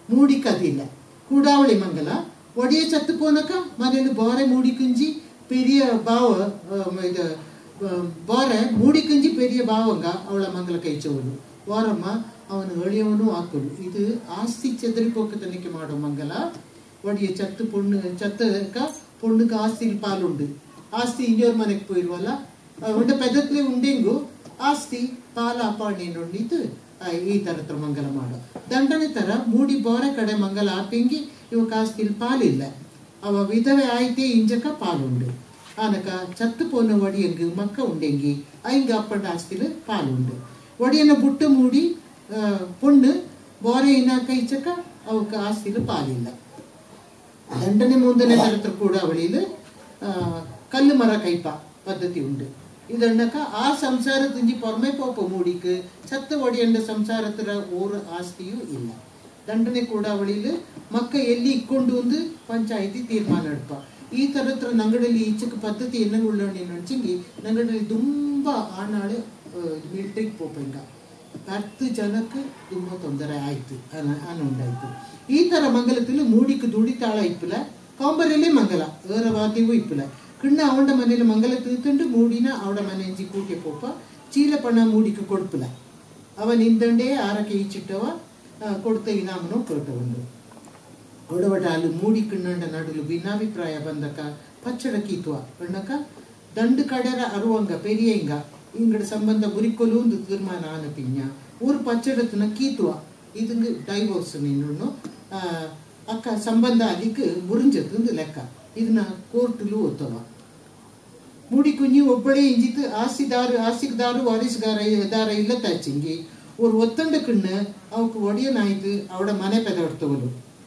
ಮೂಡಿಕ್ ಅದಿಲ್ಲ ಕೂಡಾವಳಿ ಮಂಗಲ ಒಡೆಯ ಚತ್ತು ಪೋನಕ ಮನೇಲಿ ಬೋರೆ ಮೂಡಿ ಕುಂಜಿ பெரிய ಬಾವ ಇದು ಬೋರೆ ಮೂಡಿ ಕುಂಜಿ பெரிய ಬಾವಂಗ ಅವಳ ಮಂಗಲ ಕೈಚವನು ವಾರಮ್ಮ ಅವನು ಎಳೆಯವನು ಹಾಕಲು ಇದು ಆಸ್ತಿ చెదిరిపోక తనిఖీ ಮಾಡೋ ಮಂಗಲ ಒಡೆಯ ಚತ್ತು பொண்ணு ಚತ್ತಕ பொண்ணுக்கு ಆಸ್ತಿಲಿ ಪಾಲುಂಡು ಆಸ್ತಿ ಇನ್ನೋರ್ ಮನೆಗೆ போயிருವಲ್ಲ ಉಂಡ ಪೆದತ್ಲೆ ಉಂಡೆಂಗು ಆಸ್ತಿ ಪಾಲ ಅಪಾಣಿ ನುಂಡಿತು ಈ ತರ ತರ ಮಂಗಲ ಮಾಡು ದಂಡನೆ ತರ ಮೂಡಿ ಬೋರೆ ಕಡೆ ಮಂಗಲ ಆಪಿಂಗಿ ಇವಕ್ಕೆ ಆಸ್ತಿಲಿ ಪಾಲಿಲ್ಲ ಅವ ವಿಧವೆ ಆಯ್ತೆ ಇಂಜಕ ಪಾಲುಂಡು ಆನಕ ಚತ್ತು ಪೋನ ಒಡಿಯಂಗು ಮಕ್ಕ ಉಂಡೆಂಗಿ ಐಂಗ ಅಪ್ಪಂಡ ಆಸ್ತಿಲು ಪಾಲುಂಡು ಒಡಿಯನ ಬುಟ್ಟು ಮೂಡಿ ಆ, ಪೊಣ್ಣು ಬೋರೆಯಿನ ಕೈಚಕ ಅವಕ್ಕೆ ಆಸ್ತಿಲು ಪಾಲಿಲ್ಲ ದಂಡನೆ ಮುಂದನೆ ತರತ್ರ ಕೂಡ ಅವಳಿಲು ಕಲ್ಲು ಮರ ಕೈಪ ಪದ್ಧತಿ ಉಂಡು ಇದಣ್ಣಕ ಆ ಸಂಸಾರ ತುಂಜಿ ಪೊರ್ಮೆ ಪೋಪ ಮೂಡಿಕ್ ಚತ್ತ ಒಡಿಯಂಡ ಸಂಸಾರತರ ಓರ್ ಆಸ್ತಿಯೂ ಇಲ್ಲ ದಂಡನೆ ಕೂಡ ಅವಳಿಲು ಮಕ್ಕ ಎಲ್ಲಿ ಇಕ್ಕೊಂಡು ಒಂದು ಪಂಚಾಯಿತಿ ತೀರ್ಮಾನ ನಡ್ಪ ಈ ತರತ್ರ ನಂಗಡಲ್ಲಿ ಈಚಕ ಪದ್ಧತಿ ಎನ್ನ ಉಳ್ಳೋಣಿ ನಡ್ಚಿಂಗಿ ನಂಗಡಲ್ಲಿ ತುಂಬಾ ಆನಾಳು ಮಿಲ್ಟ್ರಿಗೆ ಪೋಪಂಗ ಹತ್ತು ಜನಕ್ಕೆ ತುಂಬಾ ತೊಂದರೆ ಆಯ್ತು ಅನ್ನೊಂದಾಯ್ತು ಈ ತರ ಮಂಗಲത്തിൽ ಮೂಡಿക്ക് ದುಡಿತಾಳ ಇಪ್ಪಲ ಕಾಂಬರಲ್ಲೇ ಮಂಗಲ ಏರ ವಾದ್ಯವೂ ಇಪ್ಪಲ ಕಿಣ್ಣ ಅವಳ ಮನೇಲಿ ಮಂಗಲ തീർത്തുണ്ട് ಮೂಡಿನ ಅವಳ ಮನೆಂಜಿ ಕೂಟಿ ಪೋಪ ಚೀಲ ಪಣ ಮೂಡಿക്ക് ಕೊಡ್ಪಲ ಅವನ್ ಹಿಂದಂಡೆ ಆರಕ್ಕೆ ಈಚಿಟ್ಟವ ಆ, ಕೊಡ್ತ ಇನಾಮನು ಕೇಟವಂಡು ಒಡವಟಾಲು ಮೂಡಿ ಕಿಣ್ಣಂಡ ನಡುಲು ಭಿನ್ನಾಭಿಪ್ರಾಯ ಬಂದಕ ಪಚ್ಚಡ ಕೀತ್ವ ಕಣ್ಣಕ ದಂಡು ಕಡರ ಅರುವಂಗ ಪೆರಿಯಂಗ ಇಂಗಡ ಸಂಬಂಧ ಗುರಿಕೊಲು ಒಂದು ತೀರ್ಮಾನ ಆನ ಪಿಂಜ ಊರು ಪಚ್ಚಡತನ ಕೀತ್ವ இதுங்க டைவோர்ஸ் நின்னு ಅಕ್ಕ ಸಂಬಂಧ ಅಲ್ಲಿಗೆ ಮುರಿಂಜತ್ತು ಲೆಕ್ಕ ಇದನ್ನ ಕೋರ್ಟಲು ಒತ್ತವ ಮೂಡಿ ಕುഞ്ഞി ಒಬ್ಬಳೇ ಇಂಜಿತ್ತು ಆಸ್ತಿದಾರು ಆಸ್ತಿದಾರು ವಾರಿಸುಗಾರ ದಾರ ಇಲ್ಲ ತಚ್ಚಿಂಗಿ ஒரு ஒத்தண்ட கிண்ணு அவக்கு ஒடியனாய்த்து அவட மனை பெதவடுத்தவಳು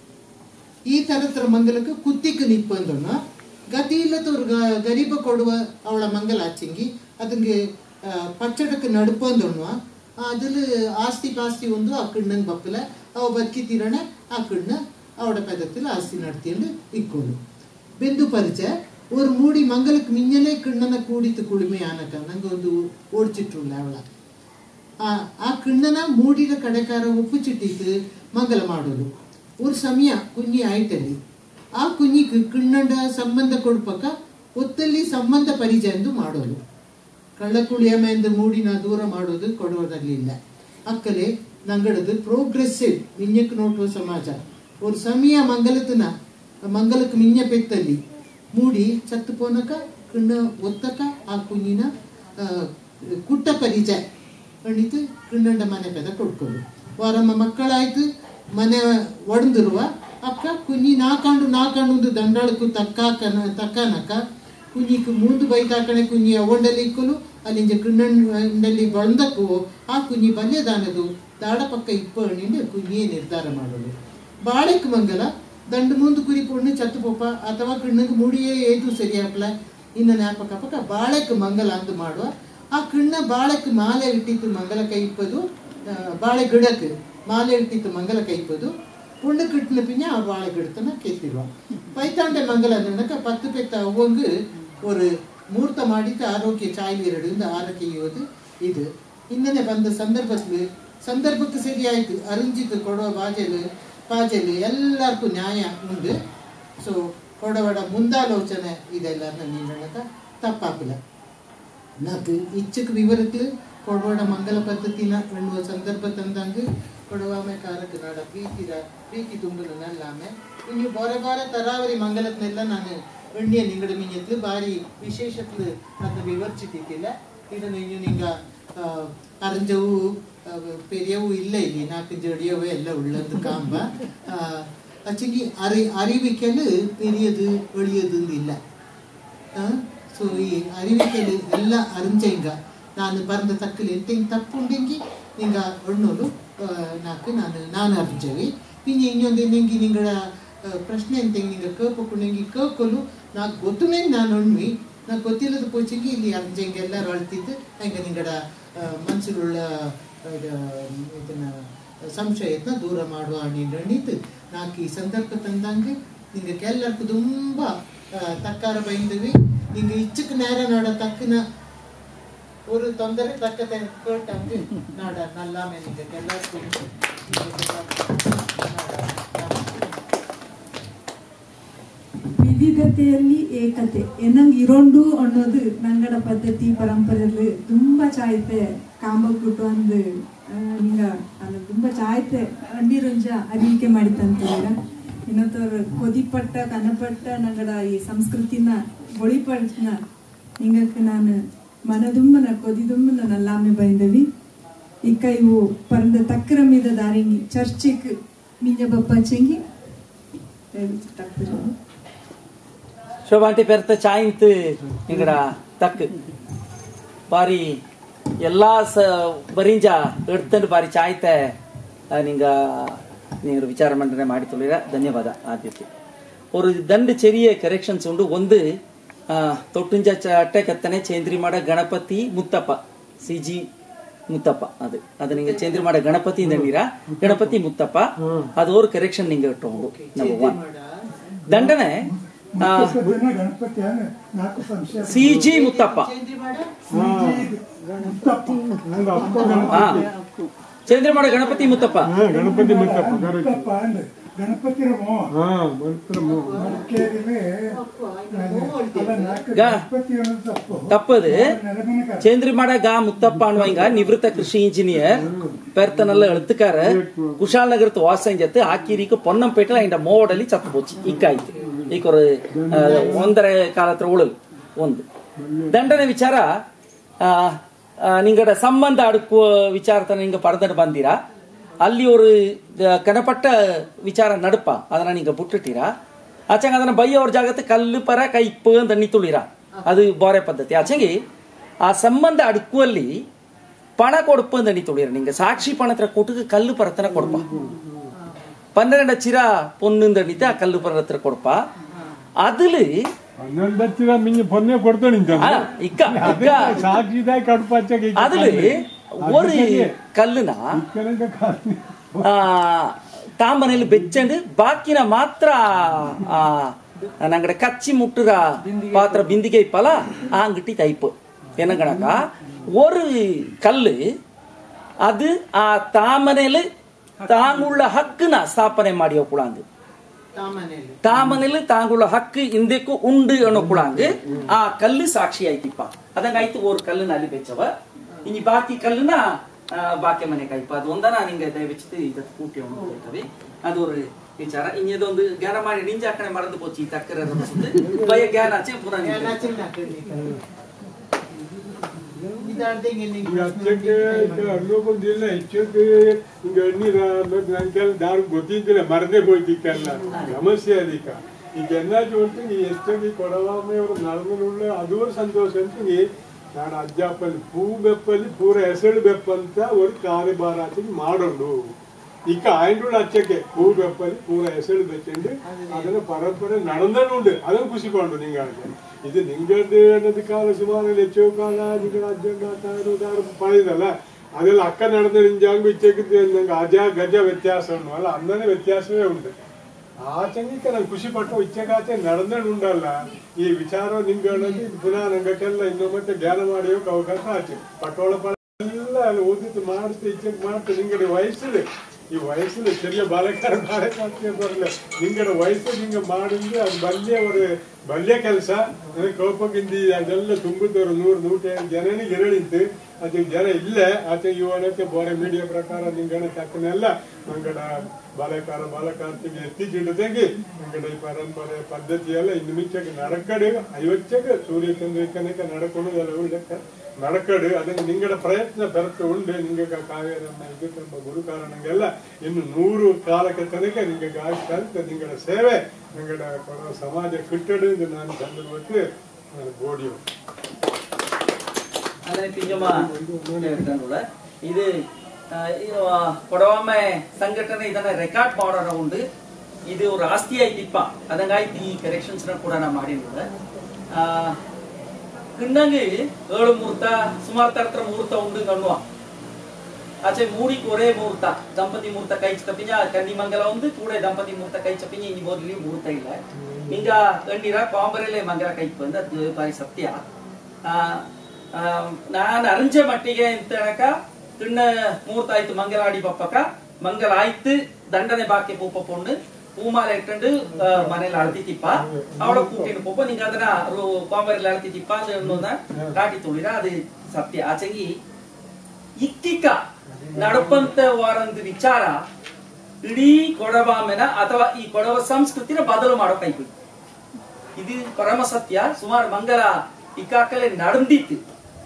ಈ ತರತ್ರ ಮಂಗಲಕ್ಕೆ ಕುತ್ತಿக்கு ನಿಪ್ಪಂದೊಣ್ಣ ಗತಿ ಇಲ್ಲದ ஒரு ಗ- ಗರೀಬ ಕೊಡುವ ಅವಳ ಮಂಗಲ ಆಚಿಂಗಿ ಅದಂಗೆ ಪಚ್ಚಡಕ್ಕೆ ನಡುಪಂದೊಣ್ಣ ಅದಿಲ್ ಆಸ್ತಿ ಪಾಸ್ತಿ ಒಂದು ಆ ಕಿಣ್ಣನ್ ಬಪ್ಪಲ ಅವ ಬದುಕಿ ತೀರಣ ಆ ಕಿಣ್ಣ ಅವಡ ಪದത്തിൽ ಆಸ್ತಿ ನಡ್ತಿಂಡು ಇಕ್ಕೊಂಡು ಬೆಂದು ಪರಿಚಯ ஒரு ಮೂಡಿ ಮಂಗಲಕ್ಕೆ ಮಿಂಜಲೇ ಕಿಣ್ಣನ ಕೂಡಿತು ಕುಳಿಮೆ ಆನಕ ನಂಗೆ ಒಂದು ಓಡ್ಚಿಟ್ರುಲ್ಲ ಅವಳ ಆ ಆ ಕಿಣ್ಣನ ಮೂಡಿದ ಕಡೆಕಾರ ಉಪ್ಪು ಚಿಟ್ಟಿತ್ತು ಮಂಗಲ ಮಾಡೋದು ஒரு ಸಮಯ ಕುഞ്ഞಿ ಆಯ್ತಲ್ಲಿ ಆ ಕುഞ്ഞിക്ക് ಕಿಣ್ಣಂಡ ಸಂಬಂಧ ಕೊಡ್ಪಕ ಒತ್ತಲ್ಲಿ ಸಂಬಂಧ ಪರಿಚಯಂದು ಮಾಡೋದು ಕಳ್ಳಕುಳಿಯಮೆಂದು ಮೂಡಿನ ದೂರ ಮಾಡೋದು ಕೊಡುವುದರಲಿಲ್ಲ ಅಕ್ಕಲೆ ನಂಗಡದು ಪ್ರೋಗ್ರೆಸಿವ್ ಮಿಂಜಕ್ ನೋಟುವ ಸಮಾಜ ஒரு ಸಮಯ ಮಂಗಲತನ ಮಂಗಲಕ್ಕೆ ಮಿಂಜ ಪೆತ್ತಲ್ಲಿ ಮೂಡಿ ಚತ್ತು ಪೋನಕ ಕಿಣ್ಣ ಒತ್ತಕ ಆ ಕುഞ്ഞിನ ಆ, ಕುಟ್ಟ ಪರಿಚಯ ಖಂಡಿತ ಕಿಣ್ಣಂಡ ಮನೆ ಪೆದ ಕೊಡ್ಕೊಂಡು ವಾರಮ್ಮ ಮಕ್ಕಳಾಯ್ತು ಮನೆ ಒಡೆದಿರುವ ಅಕ್ಕ ಕುഞ്ഞി ನಾಕಂಡು ನಾಕಂಡು ಒಂದು ದಂಡಾಳಕ್ಕೂ ತಕ್ಕಾಕನ ತಕ್ಕನಕ ಕುഞ്ഞിക്ക് മൂന്ന് ബൈതാക്കണെ കുഞ്ഞി അവണ്ടಲ್ಲಿ ಇಕ್ಕಲು ಅಲ್ಲಿಂಜ ಕಿಣ್ಣಂಡಲ್ಲಿ ಬಳಂದಕ್ಕೂ ಆ ಕುഞ്ഞി ಬಲ್ಯದಾನದು ದಾಡಪಕ್ಕ ಇಪ್ಪ ಹಣ್ಣಿಂದ ಕುഞ്ഞಿಯೇ ನಿರ್ಧಾರ ಮಾಡೋದು ಬಾಳೆಕ್ ಮಂಗಲ ದಂಡು ಮುಂದು ಕುರಿ ಪೊಣ್ಣು ಚತ್ತು ಪೋಪ ಅಥವಾ ಕಿಣ್ಣಂಗೆ ಮೂಡಿಯೇ ಏದು ಸರಿಯಾಪ್ಲ ಇನ್ನ ಜ್ಞಾಪಕ ಪಕ್ಕ ಬಾಳೆಕ್ ಮಂಗಲ ಅಂದು ಮಾಡುವ ಆ ಕಿಣ್ಣ ಬಾಳೆಕ್ ಮಾಲೆ ಇಟ್ಟಿತ್ತು ಮಂಗಲ ಕೈ ಇಪ್ಪದು ಆ, ಬಾಳೆ ಗಿಡಕ್ಕೆ ಮಾಲೆ ಇಟ್ಟಿತ್ತು ಮಂಗಲ ಕೈ ಇಪ್ಪದು ಪುಣ್ಣ ಕಿಟ್ಟಿನ ಪಿಂಜ ಆ ಬಾಳೆ ಗಿಡತನ ಕೆತ್ತಿರುವ ಪೈತಾಂಡೆ ಮಂಗಲ ಅಂದಕ ಪತ್ತು ಪೆತ್ತ ಅವ್ವಂಗು ஒரு ಮೂರ್ತ ಮಾಡಿದ ಆರೋಗ್ಯ ಚಾಯ್ಲಿ ಎರಡಿಂದ ಆರೋಗ್ಯ ಇದು ಇನ್ನನೆ ಬಂದ ಸಂದರ್ಭದಲ್ಲಿ ಸಂದರ್ಭಕ್ಕೆ ಸರಿಯಾಯಿತು ಅರಿಂಜಿತು ಕೊಡುವ ಬಾಜಲು ಪಾಜಲು ಎಲ್ಲರಿಗೂ ನ್ಯಾಯ ಉಂಡು ಸೊ ಕೊಡವಡ ಮುಂದಾಲೋಚನೆ ಇದೆಲ್ಲ ನೀನಕ ತಪ್ಪಾಪಿಲ್ಲ నాకు ఇచ్చకు వివరకులు కొడవడ మంగళ పద్ధతిన ఎన్నువ సందర్భ ತಂದಂಗ ಕೊಡವಾಮೆ ಕಾರಕ್ಕೆ ನಾಡ ಪ್ರೀತಿರ ಪ್ರೀತಿ ತುಂಬಲು ನಲ್ಲಾಮೆ ಇನ್ನು ಬೊರೆ ಬೊರೆ ತರಾವರಿ ಮಂಗಲತ್ನೆಲ್ಲ ನಾನು ಎಣ್ಣಿಯ ನಿಂಗಡ ಮಿಂಜತ್ಲು ಬಾರಿ ವಿಶೇಷತ್ಲು ಅದನ್ನ ವಿವರಿಸಿದ್ದಿಲ್ಲ ಇದನ್ನು ಇನ್ನು ನಿಂಗ ಆ, ಅರಂಜವು ಆ, ಪೆರಿಯವು ಇಲ್ಲ ಇಲ್ಲಿ ನಾಲ್ಕು ಜಡಿಯವು ಎಲ್ಲ ಉಳ್ಳದ್ದು ಕಾಂಬ ಆ, ಅಚ್ಚಿಗೆ ಅರಿ ಅರಿವಿಕೆಲು ಪೆರಿಯದು ಒಳಿಯದು ಇಲ್ಲ ಸೊ ಈ ಅರಿವಿಕೆಲು ಎಲ್ಲ ಅರಿಂಜಂಗ ನಾನು ಬರೆದ ತಕ್ಕಲಿ ಎಂತೆಂಗ್ ತಪ್ಪು ಉಂಡೆಂಗಿ ನಿಂಗ ಒಣ್ಣೋಲು ನಾಕು ನಾನು ನಾನು ಅರಿಂಜವಿ ಪಿಂಜಿ ಇನ್ನೊಂದು ನಿಂಗೆ ನಿಂಗಳ ಆ, ಪ್ರಶ್ನೆ ಎಂತೆಂಗ್ ನಿಂಗ ಕೇಳ್ಪೊಂಡೆಂಗಿ ಕೇಳ್ಕೊಲು ನಾಕ್ ಗೊತ್ತುನೇ ನಾನು ಒಣ್ವಿ ನಾ ಗೊತ್ತಿಲ್ಲದ ಪೋಚಿಗೆ ಇಲ್ಲಿ ಅರಿಂಜಂಗೆ ಎಲ್ಲರೂ ಅಳ್ತಿದ್ದು ಹಂಗೆ ನಿಂಗಡ ಮನಸ್ಸಿലുള്ള ಇದನ್ನ ಸಂಶಯತ್ನ ದೂರ ಮಾಡುವ ನೀತು ನಾಲ್ಕು ಈ ಸಂದರ್ಭ ತಂದಂಗೆ ನಿಂಗೆ ಎಲ್ಲರಿಗೂ ತುಂಬ ತಕ್ಕಾರ ಬೈಂದವಿ ನಿಂಗೆ ಇಚ್ಚಕ್ಕೆ ನೇರ ನಾಡ ತಕ್ಕನ ஒரு தொந்தரை தக்கத்தை கேட்டாங்க நாட நல்லாமே நீங்க எல்லாருக்கும் நாட ವಿವಿಧತೆಯಲ್ಲಿ ಏಕತೆ ಏನಂಗ್ ಇರೋಂಡು ಅನ್ನೋದು ನಂಗಡ ಪದ್ಧತಿ ಪರಂಪರೆಯಲ್ಲಿ ತುಂಬಾ ಚಾಯ್ತೆ ಕಾಂಬಕ್ಕುಟ್ಟು ಅಂದು ನಿಂಗ ಅದು ತುಂಬಾ ಚಾಯ್ತೆ ಅಂಡಿರಂಜ ಅರಿವಿಕೆ ಮಾಡಿತಂತೀರ ಇನ್ನೊತ್ತವ್ರು ಕೊದಿಪಟ್ಟ ಕನಪಟ್ಟ ನಂಗಡ ಈ ಸಂಸ್ಕೃತಿನ ಬೊಳಿಪಡ್ನ ಹಿಂಗಕ್ಕೆ ನಾನು ಮನದುಂಬನ ಕೊದಿದುಂಬನ ನಲ್ಲಾಮೆ ಬೈಂದವಿ ಇಕ್ಕ ಇವು ಪರಂದ ತಕ್ಕರ ಮೀದ ದಾರಿಂಗಿ ಚರ್ಚಿಕ್ ಮಿಂಜ ಬಪ್ಪ ಚೆಂಗಿ ತಕ್ಕರು ಶೋಭಾಂತಿ ಪೆರ್ತ ಚಾಯಿಂತ್ ಇಂಗಡ ತಕ್ ಬಾರಿ ಎಲ್ಲಾ ಸ ಬರಿಂಜ ಎಡ್ತಂಡು ಬಾರಿ ಚಾಯ್ತೆ ಆ, ನಿಂಗ ನೀವು ವಿಚಾರ ಮಂಡನೆ ಮಾಡಿ ತುಳಿರ ಧನ್ಯವಾದ ಆದ್ಯತೆ ஒரு ದಂಡ ಚೆರಿಯ ಕರೆಕ್ಷನ್ಸ್ ಉಂಡು ಒಂದು ಆ, ತೊಟ್ಟುಂಜ ಚಟ್ಟೆ ಕತ್ತನೆ ಚೇಂದ್ರಿ ಮಾಡ ಗಣಪತಿ ಮುತ್ತಪ್ಪ ಸಿ ಜಿ ಮುತ್ತಪ್ಪ ಅದು ಅದು ನಿಂಗೆ ಚೇಂದ್ರಿ ಮಾಡ ಗಣಪತಿ ದಂಡಿರ ಗಣಪತಿ ಮುತ್ತಪ್ಪ ಅದು ஒரு ಕರೆಕ್ಷನ್ ನಿಂಗೆ ಇಟ್ಟು ನಂಬರ್ ಒನ್ ದಂಡನೆ ಆ, ಗಣಪತಿ ನಾಲ್ಕು ಸಂಶಯ ಸಿ ಜಿ ಮುತ್ತಪ್ಪ ಚೇಂದ್ರಿ ಮಾಡ ಮುತ್ತಪ್ಪ ನಂದು ಅಪ್ಪ ಹಾ ಚಂದ್ರಮಾಡ ಗಣಪತಿ ಮುತ್ತಪ್ಪ ಹಾ ಗಣಪತಿ ಮುತ್ತಪ್ಪ ಕರೆಕ್ಟ್ ಮುತ್ತಪ್ಪ ಅಂದ್ರೆ ಗಣಪತಿ ರಮೋ ಹಾ ಮಂತ್ರ ಮು- ಮಡಿಕೇರಿಲಿ ಅಲ್ಲ ನಾಲ್ಕು ಗಾ. ಗಣಪತಿ ಅನ್ನೋದು ತಪ್ಪು ತಪ್ಪದು ನೆಲಮನೆ ಕಾಲ. ಚಂದ್ರಮಾಡ ಗಾ ಮುತ್ತಪ್ಪ ಅನ್ನುವಂಗ ನಿವೃತ್ತ ಕೃಷಿ ಇಂಜಿನಿಯರ್ பெருத்தனல்ல எழுத்துக்கார குஷால் நகரத்து வாசஞ்சத்து ஆக்கிரிக்கு பொன்னம்பேட்டில் இந்த மோடலி சத்து போச்சு இக்காய்த்து ಈಗ ஒரு ಒಂದರ ಕಾಲತ್ರ ಉಳಲ್ ಒಂದು ದಂಡನೆ ವಿಚಾರ ಆ, ಆ, ನಿಂಗಡ ಸಂಬಂಧ ಅಡುಕುವ ವಿಚಾರತನ ನಿಂಗ ಪರದನ್ನು ಬಂದಿರಾ ಅಲ್ಲಿ ஒரு ಆ, ಕನಪಟ್ಟ ವಿಚಾರ ನಡುಪ ಅದನ್ನ நீங்க ಬಿಟ್ಟಿಟ್ಟೀರಾ ಆಚಂಗ ಅದನ್ನ ಬೈಯೋರ್ ಜಾಗത്ത് ಕಲ್ಲು ಪರ ಕೈಪ್ಪು ಅಂತ ನಿತ್ತುಳಿರ ಅದು ಬಾರೆ ಪದ್ಧತಿ ಆಚಂಗಿ ಆ ಸಂಬಂಧ ಅಡುಕುವಲ್ಲಿ ಪಣ ಕೊಡುப்பு ಅಂತ ನಿತ್ತುಳಿರ ನಿಂಗೆ ಸಾಕ್ಷಿ ಪಣ ಹತ್ರ ಕೊಟ್ಟು ಕಲ್ಲು ಪರತನ ಕೊಡಪ പന്ത്രണ്ട് ചിര പൊന്നുന്തണിത്ത് ആ കല്ലുപ്പുറ ഹತ್ರ കൊടുപ്പ അതില് ಹನ್ನೊಂದು ಹಚ್ಚಿದ ಮಿಂಜಿ ಪೊನ್ನೆ ಕೊಡ್ತಾನೆ ಇಂತ ആ, ഇക്ക ഇക്ക ಸಾಕ್ಷಿದಾಗ ಕಡುಪ ಹಚ್ಚಕ್ಕೆ ಈಗ അതില് ഒരു കല്ലിന ಕನಕ ಕಾಲಿ. ആ, ತಾಂಬನೆಯಲ್ಲಿ ಬೆಚ್ಚಂಡು ಬಾಕಿನ ಮಾತ್ರ ಆ ನಂಗಡೆ ಕಚ್ಚಿ ಮುಟ್ಟುರ ಪಾತ್ರ ಬಿಂದಿಗೆ ಇಪ್ಪಲ್ಲ ಆ ಅಂಗಟಿ ಟೈಪ್ ಏನಗಣಕ ஒரு கல்லு அது ಆ ತಾಮನೆಯಲ್ಲಿ ತಾಂಗುಳ್ಳ ಹಕ್ಕನ ಸ್ಥಾಪನೆ ಮಾಡಿ ಕೂಡಂದು ತಾಮನೇಲಿ ತಾಮನೆಯಲ್ಲಿ ತಾಂಗುಳ್ಳ ಹಕ್ಕು ಇಂದಕ್ಕೂ ಉಂಡು ಅನ್ನೋ ಕೂಡಂದು ಆ ಕಲ್ಲು ಸಾಕ್ಷಿ ಆಯ್ತಿಪ್ಪ ಅದಂಗಾಯ್ತು ஒரு ಕಲ್ಲುನ ಅಲ್ಲಿ ಬೆಚ್ಚವ ಇನಿ ಬಾಕಿ ಕಲ್ಲುನ ಆ, ಬಾಕಿ ಮನೆ ಕಾಯ್ಪ ಅದು ಒಂದನ ನಿಂಗೆ ದಯವಿಟ್ಟು ಇದಕ್ಕೆ ಕೂಟಿ ಹೋಗ್ತವೆ ಅದು ஒரு ವಿಚಾರ ಇನ್ನೊಂದು ಜ್ಞಾನ ಮಾಡಿ ನಿಂಜ ಹಾಕಣೆ ಮರದು ಪೋಚಿ ಈ ತಕ್ಕರ ಭಯ ಜ್ಞಾನ ಆಚೆ ಪುನಃ ನಿಂಗೆ. ಏನಾಚಿಂಗ್ ಹಾಕಿರ್ಲಿ ಇದಾರ್ದೆ ಹಿಂಗೆ ಈ ನಿಂಗೆ ಹಚ್ಚಕ್ಕೆ ಈಗ ಅಲ್ಲೂ ಬಂದಿಲ್ಲ ಹೆಚ್ಚಕ್ಕೆ ಹಿಂಗ ಎಣ್ಣೀರ ನಂಗೆಲ್ಲ ದಾರು ಗೊತ್ತಿದ್ದಿಲ್ಲ ಮರದೇ ಹೋಯ್ತಿಕ್ಕೆಲ್ಲ ಸಮಸ್ಯೆ ಅದೀಗ ಈಗ ಎನ್ನಾಚು ಉಂಟು ಈ ಹೆಚ್ಚಕ್ಕೆ ಕೊಡವಾಮೆ ಅವರು ನಳಮನುಳ್ಳ ಅದು ಸಂತೋಷ ಅಂತ ಈ ನಾನು ಅಜ್ಜಪ್ಪಲ್ಲಿ ಪೂ ಬೆಪ್ಪಲ್ಲಿ ಪೂರ ಹೆಸಳು ಬೆಪ್ಪಂತ ಒಂದು ಕಾರ್ಯಭಾರ ಆಚೆಗೆ ಮಾಡೋಣ ಈಗ ಆಯ್ಡುಳ್ಳ ಅಚ್ಚಕ್ಕೆ ಪೂ ಬೆಪ್ಪಲ್ಲಿ ಪೂರ ಹೆಸಳು ಬೆಚ್ಚಂಡು ಅದನ್ನ ಪರಂಪರೆ നടന്നുണ്ട് അതും ಖುಷಿಕೊಂಡು ನಿಂಗೆ ഇത് നിങ്ങളുടെ എന്നത് കാല സുമാറ് ലക്ഷോ കാല നിങ്ങളുടെ അജ്ജണ്ടാത്താറ് പഴയതല്ല അതിൽ അക്ക നടന്ന നിഞ്ചാകുമ്പോ ഇച്ചേക്ക് ನಂಗೆ ಅಜ ಗಜ ವ್ಯತ್ಯಾಸ ಅಲ್ಲ ಅಂದನೇ ವ್ಯತ್ಯಾಸವೇ ಉಂಟು ಆ ಚಂಗಿಕ ನಂಗೆ ಖುಷಿ ಪಟ್ಟು ಇಚ್ಚಗಾಚೆ ನಡೆದುಂಡಲ್ಲ ಈ ವಿಚಾರ ನಿಂಗೆ ಪುನಃ ನಂಗಕ್ಕೆಲ್ಲ ಇನ್ನು ಮತ್ತೆ ಧ್ಯಾನ ಮಾಡಿ ಹೋಗಕ್ಕೆ ಅವಕಾಶ ಆಚೆ ಪಟ್ಟೋಳ ಪಳ ಎಲ್ಲ ಅಲ್ಲಿ ಓದಿತ್ತು ಮಾಡಿಸ್ತು ಇಚ್ಚಕ್ಕೆ ಮಾಡ್ತು ನಿಂಗಡೆ ವಯಸ್ಸಿದೆ ಈ ವಯಸ್ಸಿல் ചെറിയ ಬಾಲಕರ ಬಾಲಕಾರ್ತಿಯ ಬರಲ್ಲ ನಿಂಗಡ ವಯಸ್ಸು ನಿಂಗೆ ಮಾಡಿದ್ರೆ ಅದು ಬಲ್ಯ ஒரு ಬಲ್ಯ ಕೆಲಸ ಕೋಪಕ್ಕಿಂದಿ ಅದೆಲ್ಲ ತುಂಬಿದವರು ನೂರು ನೂಟ ಜನನಿಗೆ ಇರಳಿತ್ತು ಅದು ಜನ ಇಲ್ಲ ಆಚೆ ಇವನಕ್ಕೆ ಬೋರೆ ಮೀಡಿಯಾ ಪ್ರಕಾರ ನಿಂಗಣ ತಕ್ಕನೆಲ್ಲ ನಂಗಡ ಬಾಲಕಾರ ಬಾಲಕಾರ್ತಿಗೆ ಎತ್ತಿಚಿಡದಂಗೆ ನಂಗಡ ಈ ಪರಂಪರೆ ಪದ್ಧತಿ ಎಲ್ಲ ಇನ್ನು ಮಿಚ್ಚಕ್ಕೆ ನಡಕಡೆ ಐವಚ್ಚಕ್ಕೆ ಸೂರ್ಯ ಚಂದ್ರಿಕನಕ್ಕೆ ನಡ್ಕೊಂಡು ಎಲ್ಲ ಉಳ್ಳಕ್ಕೆ ನಡಕಡು ಅದಕ್ಕೆ ನಿಂಗಡ ಪ್ರಯತ್ನ ಬೆರೆತು ಉಂಡು ನಿಂಗೆ ಕಾವೇರನ್ನ ಇದಕ್ಕೆಂಬ ಗುರು ಕಾರಣಂಗೆಲ್ಲ ಇನ್ನು ನೂರು ಕಾಲಕ್ಕೆ ತನಕ ನಿಂಗೆ ಗಾಯ ಕಲಿತ ನಿಂಗಡ ಸೇವೆ ನಿಂಗಡ ಕೊಡೋ ಸಮಾಜ ಕಿಟ್ಟಡು ಎಂದು ನಾನು ತಂದು ಗೊತ್ತು ನಾನು ಬೋಡಿಯು അതിനെ പിഞ്ഞുമ ಹೇಳ್ತಾನಲ್ಲ. ಇದು ಆ, ಇದು, ಆ, ಕೊಡವಮ್ಮೆ ಸಂಘಟನೆ ಇದನ್ನ ರೆಕಾರ್ಡ್ ಮಾಡೋಣ ಉಂಡು ಇದು ஒரு ಆಸ್ತಿ ಐತಿಪ್ಪ ಅದಂಗಾಯ್ತು ಈ ಕರೆಕ್ಷನ್ಸ್ ಕೂಡ ನಾ ಮಾಡಿರೋದು ಆ ಕಿನ್ನಂಗೆ ಏಳು ಮುಹೂರ್ತ ಸುಮಾರು ತರ ಮುಹೂರ್ತ ಉಂಡು ಅನ್ನುವ ಆಚೆ ಮೂಡಿಕ್ ಒರೇ ಮುಹೂರ್ತ ದಂಪತಿ ಮುಹೂರ್ತ ಕೈ ಚಪ್ಪಿಂಜ ಕನ್ನಿಮಂಗಲ ಒಂದು ಕೂಡ ದಂಪತಿ ಮುಹೂರ್ತ ಕೈ ಚಪ್ಪಿಂಜ ಇನಿ ಬೋರ್ಲಿ ಮುಹೂರ್ತ ಇಲ್ಲ ನಿಂಗ ಗಂಡಿರ ಕಾಂಬರೆಲೆ ಮಂಗಲ ಕೈ ಬಂದ ಅದು ಬಾರಿ ಸತ್ಯ ಆ, ಆ, ನಾನು ಅರಂಜೆ ಮಟ್ಟಿಗೆ ಅಂತ ಹೇಳಕ ತಿಣ್ಣ ಮುಹೂರ್ತ ಆಯ್ತು ಮಂಗಲ ಆಡಿ ಬಪ್ಪಕ ಮಂಗಲ ಆಯ್ತು ದಂಡನೆ ಬಾಕಿ ಪೂಪ ಪೊಂಡು ಹೂಮಾಲೆ ಇಟ್ಟಂಡು ಆ, ಮನೇಲಿ ಅಳ್ತಿತ್ತಿಪ್ಪ ಅವಳ ಕೂಟಿನ ಪೋಪ ನಿಂಗ ಅದನ್ನ ಕಾಂಬರಿಲಿ ಅಳ್ತಿತ್ತಿಪ್ಪ ಅನ್ನೋದ ಕಾಟಿ ತುಳಿರ ಅದು ಸತ್ಯ ಆಚೆಗಿ ಇಕ್ಕಿಕ ನಡಪಂತ ವಾರಂದು ವಿಚಾರ ಇಡೀ ಕೊಡಬಾಮೆನ ಅಥವಾ ಈ ಕೊಡವ ಸಂಸ್ಕೃತಿನ ಬದಲು ಮಾಡೋ ಕೈಬಿಡಿ ಇದು ಪರಮ ಸತ್ಯ ಸುಮಾರು ಮಂಗಲ ಇಕ್ಕಾಕಲೆ ನಡೆದಿತ್ತು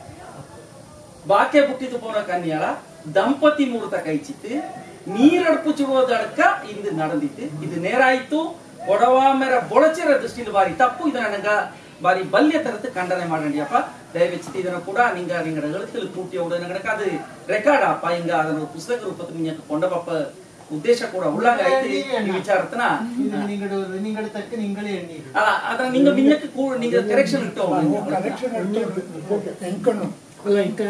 ಬಾಕೆ ಬುಟ್ಟಿತು போன கன்னியால ದಂಪತಿ ಮೂರ್ತ ಕೈಚಿತ್ತು ನೀರಡ್ಪು ಚುಡುವುದಡಕ ಇಂದು ನಡೆದಿತ್ತು ಇದು ನೇರಾಯ್ತು ಕೊಡವಾಮೆರ ಬೊಳಚರ ದೃಷ್ಟಿಲಿ ಬಾರಿ ತಪ್ಪು ಇದು ನನಗ ಬಾರಿ ಬಲ್ಯ ತರத்து ಖಂಡನೆ ಮಾಡಂಡಿಯಪ್ಪ ದಯವಿಟ್ಟು ಇದನ್ನ ಕೂಡ ನಿಂಗ ನಿಂಗಡ எழுத்துல கூட்டி விட ನನಗಡಕ ಅದು ರೆಕಾರ್ಡ್ ಅಪ್ಪ ಹಿಂಗ ಅದನ್ನ ಪುಸ್ತಕ ರೂಪത്തിൽ ನಿಂಗೆ ಕೊಂಡಬಪ್ಪ ಉದ್ದೇಶ ಕೂಡ ಉಳ್ಳಾಗ ಐತಿ ಈ ವಿಚಾರತನ இது நீங்களோட நீங்களோட தக்க நீங்களே எண்ணீங்க ಅಲ್ಲ ಅದ್ರ ನಿಂಗ ಮಿನ್ನಕ್ಕೆ ಕೂ ನಿಂಗ ಕರೆಕ್ಷನ್ ಇಟ್ಟು ಕಲೆಕ್ಷನ್ ಎಂಕಣು ಅಲ್ಲ ಈಗ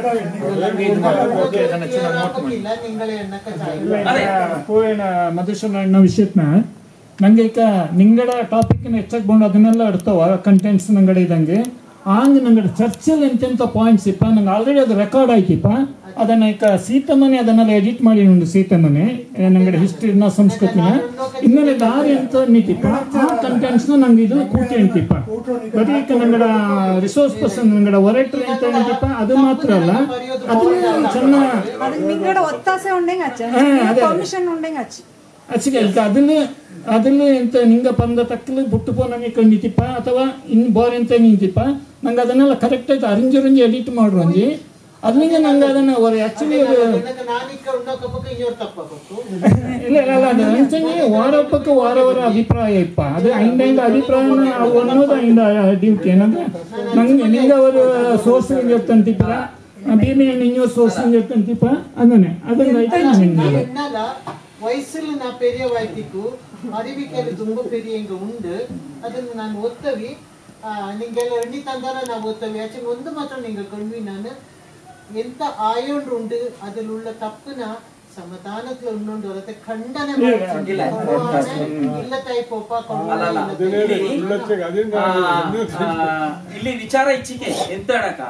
ಇಲ್ಲ ನಿಂಗಳೇ ಎಣ್ಣಕ್ಕ ಚಾಯ್ ಅದೇ ಪೂರ್ಣ ಮಧುಸೂದನ ವಿಷಯತ್ನ ನಂಗೆ ಈಗ ನಿಂಗಡ ಟಾಪಿಕ್ ಹೆಚ್ಚಾಗಿ ಬಂದು ಅದನ್ನೆಲ್ಲ ಇಡ್ತಾವ ಕಂಟೆಂಟ್ಸ್ ನಂಗಡೆ ಇದಂಗೆ ಆಂಗ್ ನಂಗಡ ಚರ್ಚಲ್ಲಿ ಎಂತೆಂತ ಪಾಯಿಂಟ್ಸ್ ಇಪ್ಪ ನಂಗೆ ಆಲ್ರೆಡಿ ಅದು ರೆಕಾರ್ಡ್ ಆಯ್ತಿಪ್ಪ ಅದನ್ನ ಈಗ ಸೀತಮ್ಮನೆ ಅದನ್ನೆಲ್ಲ ಎಡಿಟ್ ಮಾಡಿ ಉಂಟು ಸೀತಮ್ಮನೆ ನಂಗಡ ಹಿಸ್ಟ್ರಿನ ಸಂಸ್ಕೃತಿನ ಇನ್ನೊಂದು ದಾರಿ ಅಂತ ನೀತಿಪ್ಪ ಆ ಕಂಟೆಂಟ್ಸ್ ನ ನಂಗೆ ಇದು ಕೂಟಿ ಅಂತಿಪ್ಪ ಬರೀ ಈಗ ನಂಗಡ ರಿಸೋರ್ಸ್ ಪರ್ಸನ್ ನಂಗಡ ಒರೆಟ್ರಿ ಅಂತ ಹೇಳಿದಪ್ಪ ಅದು ಮಾತ್ರ ಅಲ್ಲ ಅದನ್ನ ಚೆನ್ನಾಗಿ ಅದಕ್ಕೆ ನಿಂಗಡ ಒತ್ತಾಸೆ ಉಂಡೆಂಗ್ ಹಚ್ಚ ಹಾ, ಅದೇ. ಪರ್ಮಿಷನ್ ಉಂಡೆಂಗ್ ಹಚ್ಚಿ ಅಚ್ಚಿಗೆ ಈಗ ಅದನ್ನ ಅದನ್ನ ಎಂತ ನಿಂಗ ಬಂದ ತಕ್ಕಲು ಬುಟ್ಟು ಪೋನಂಗೆ ಕಂಡಿತಿಪ್ಪ ಅಥವಾ ಇನ್ ಬೋರ್ ಎಂತ ನಿಂತಿಪ್ಪ ನಂಗೆ ಅದನ್ನೆಲ್ಲ ಕರೆಕ್ಟ್ ಆಯ್ತು ಅರಿಂಜಿ ರಿಂಜಿ ಎಡಿಟ್ ಮಾಡ್ರು ಅಂಜಿ ಅದ್ನಿಗೆ ನಂಗೆ ಅದನ್ನ ಅವ್ರು ಆಕ್ಚುಲಿ எனக்கு நானிக்க உன்னொக்க பக்கம் இன்னொரு தப்பா பக்கம் ಇಲ್ಲ ಇಲ್ಲ ಅಲ್ಲ ಅದು ಅಂಚಂಗೆ ವಾರಪ್ಪಕ್ಕೆ ವಾರವರ ಅಭಿಪ್ರಾಯ ಇಪ್ಪ ಅದು ಐಂದ ಐಂದ ಅಭಿಪ್ರಾಯನ ಅವು ಅನ್ನೋದು ಐಂದ ಡ್ಯೂಟಿ ಏನಂದ್ರೆ ನಂಗೆ ನಿಂಗೆ ಅವರು ಸೋರ್ಸ್ చెప్తాంటిప్ప భీమి నిన్ను సోర్స్ చెప్తాంటిప్ప ಅದನ್ನೇ ಅದನ್ನ ಐತೆ ನಿಂಗೆ என்னால வயசுல நான் பெரிய வாய்த்திக்கு அறிவிக்கையில ತುಂಬ பெரிய இங்க உண்டு ಅದನ್ನು ನಾನು ಓದ್ತವಿ ಆ, ನಿಂಗೆಲ್ಲ ಎಣ್ಣಿ ತಂದಾರ ನಾವು ಓದ್ತವಿ ಆಚೆ ಒಂದು ಮಾತ್ರ ನಿಂಗೆ ಕಣ್ವಿ ನಾನು ಎಂತ ಆಯೋಂಡ್ರು ಉಂಡು ಅದ್ರಲ್ലുള്ള ತಪ್ಪುನ ಸಮಾಧಾನத்துல ಉಂಡು ಅದಕ್ಕೆ ಖಂಡನೆ ಮಾಡ್ತೀನಿ. ಇಲ್ಲ. ಕೊಡುವಾನೆ ಇಲ್ಲ ಟೈಪೋಪ ಅಲ್ಲ, ಅಲ್ಲ. ಅದನ್ನೇ ಉಳ್ಳಚ್ಚಗೆ ಅದನ್ನ ಆ, ಆ, ಇಲ್ಲಿ ವಿಚಾರ ಇಚ್ಚಿಕೆ ಎಂತ ಅಣಕ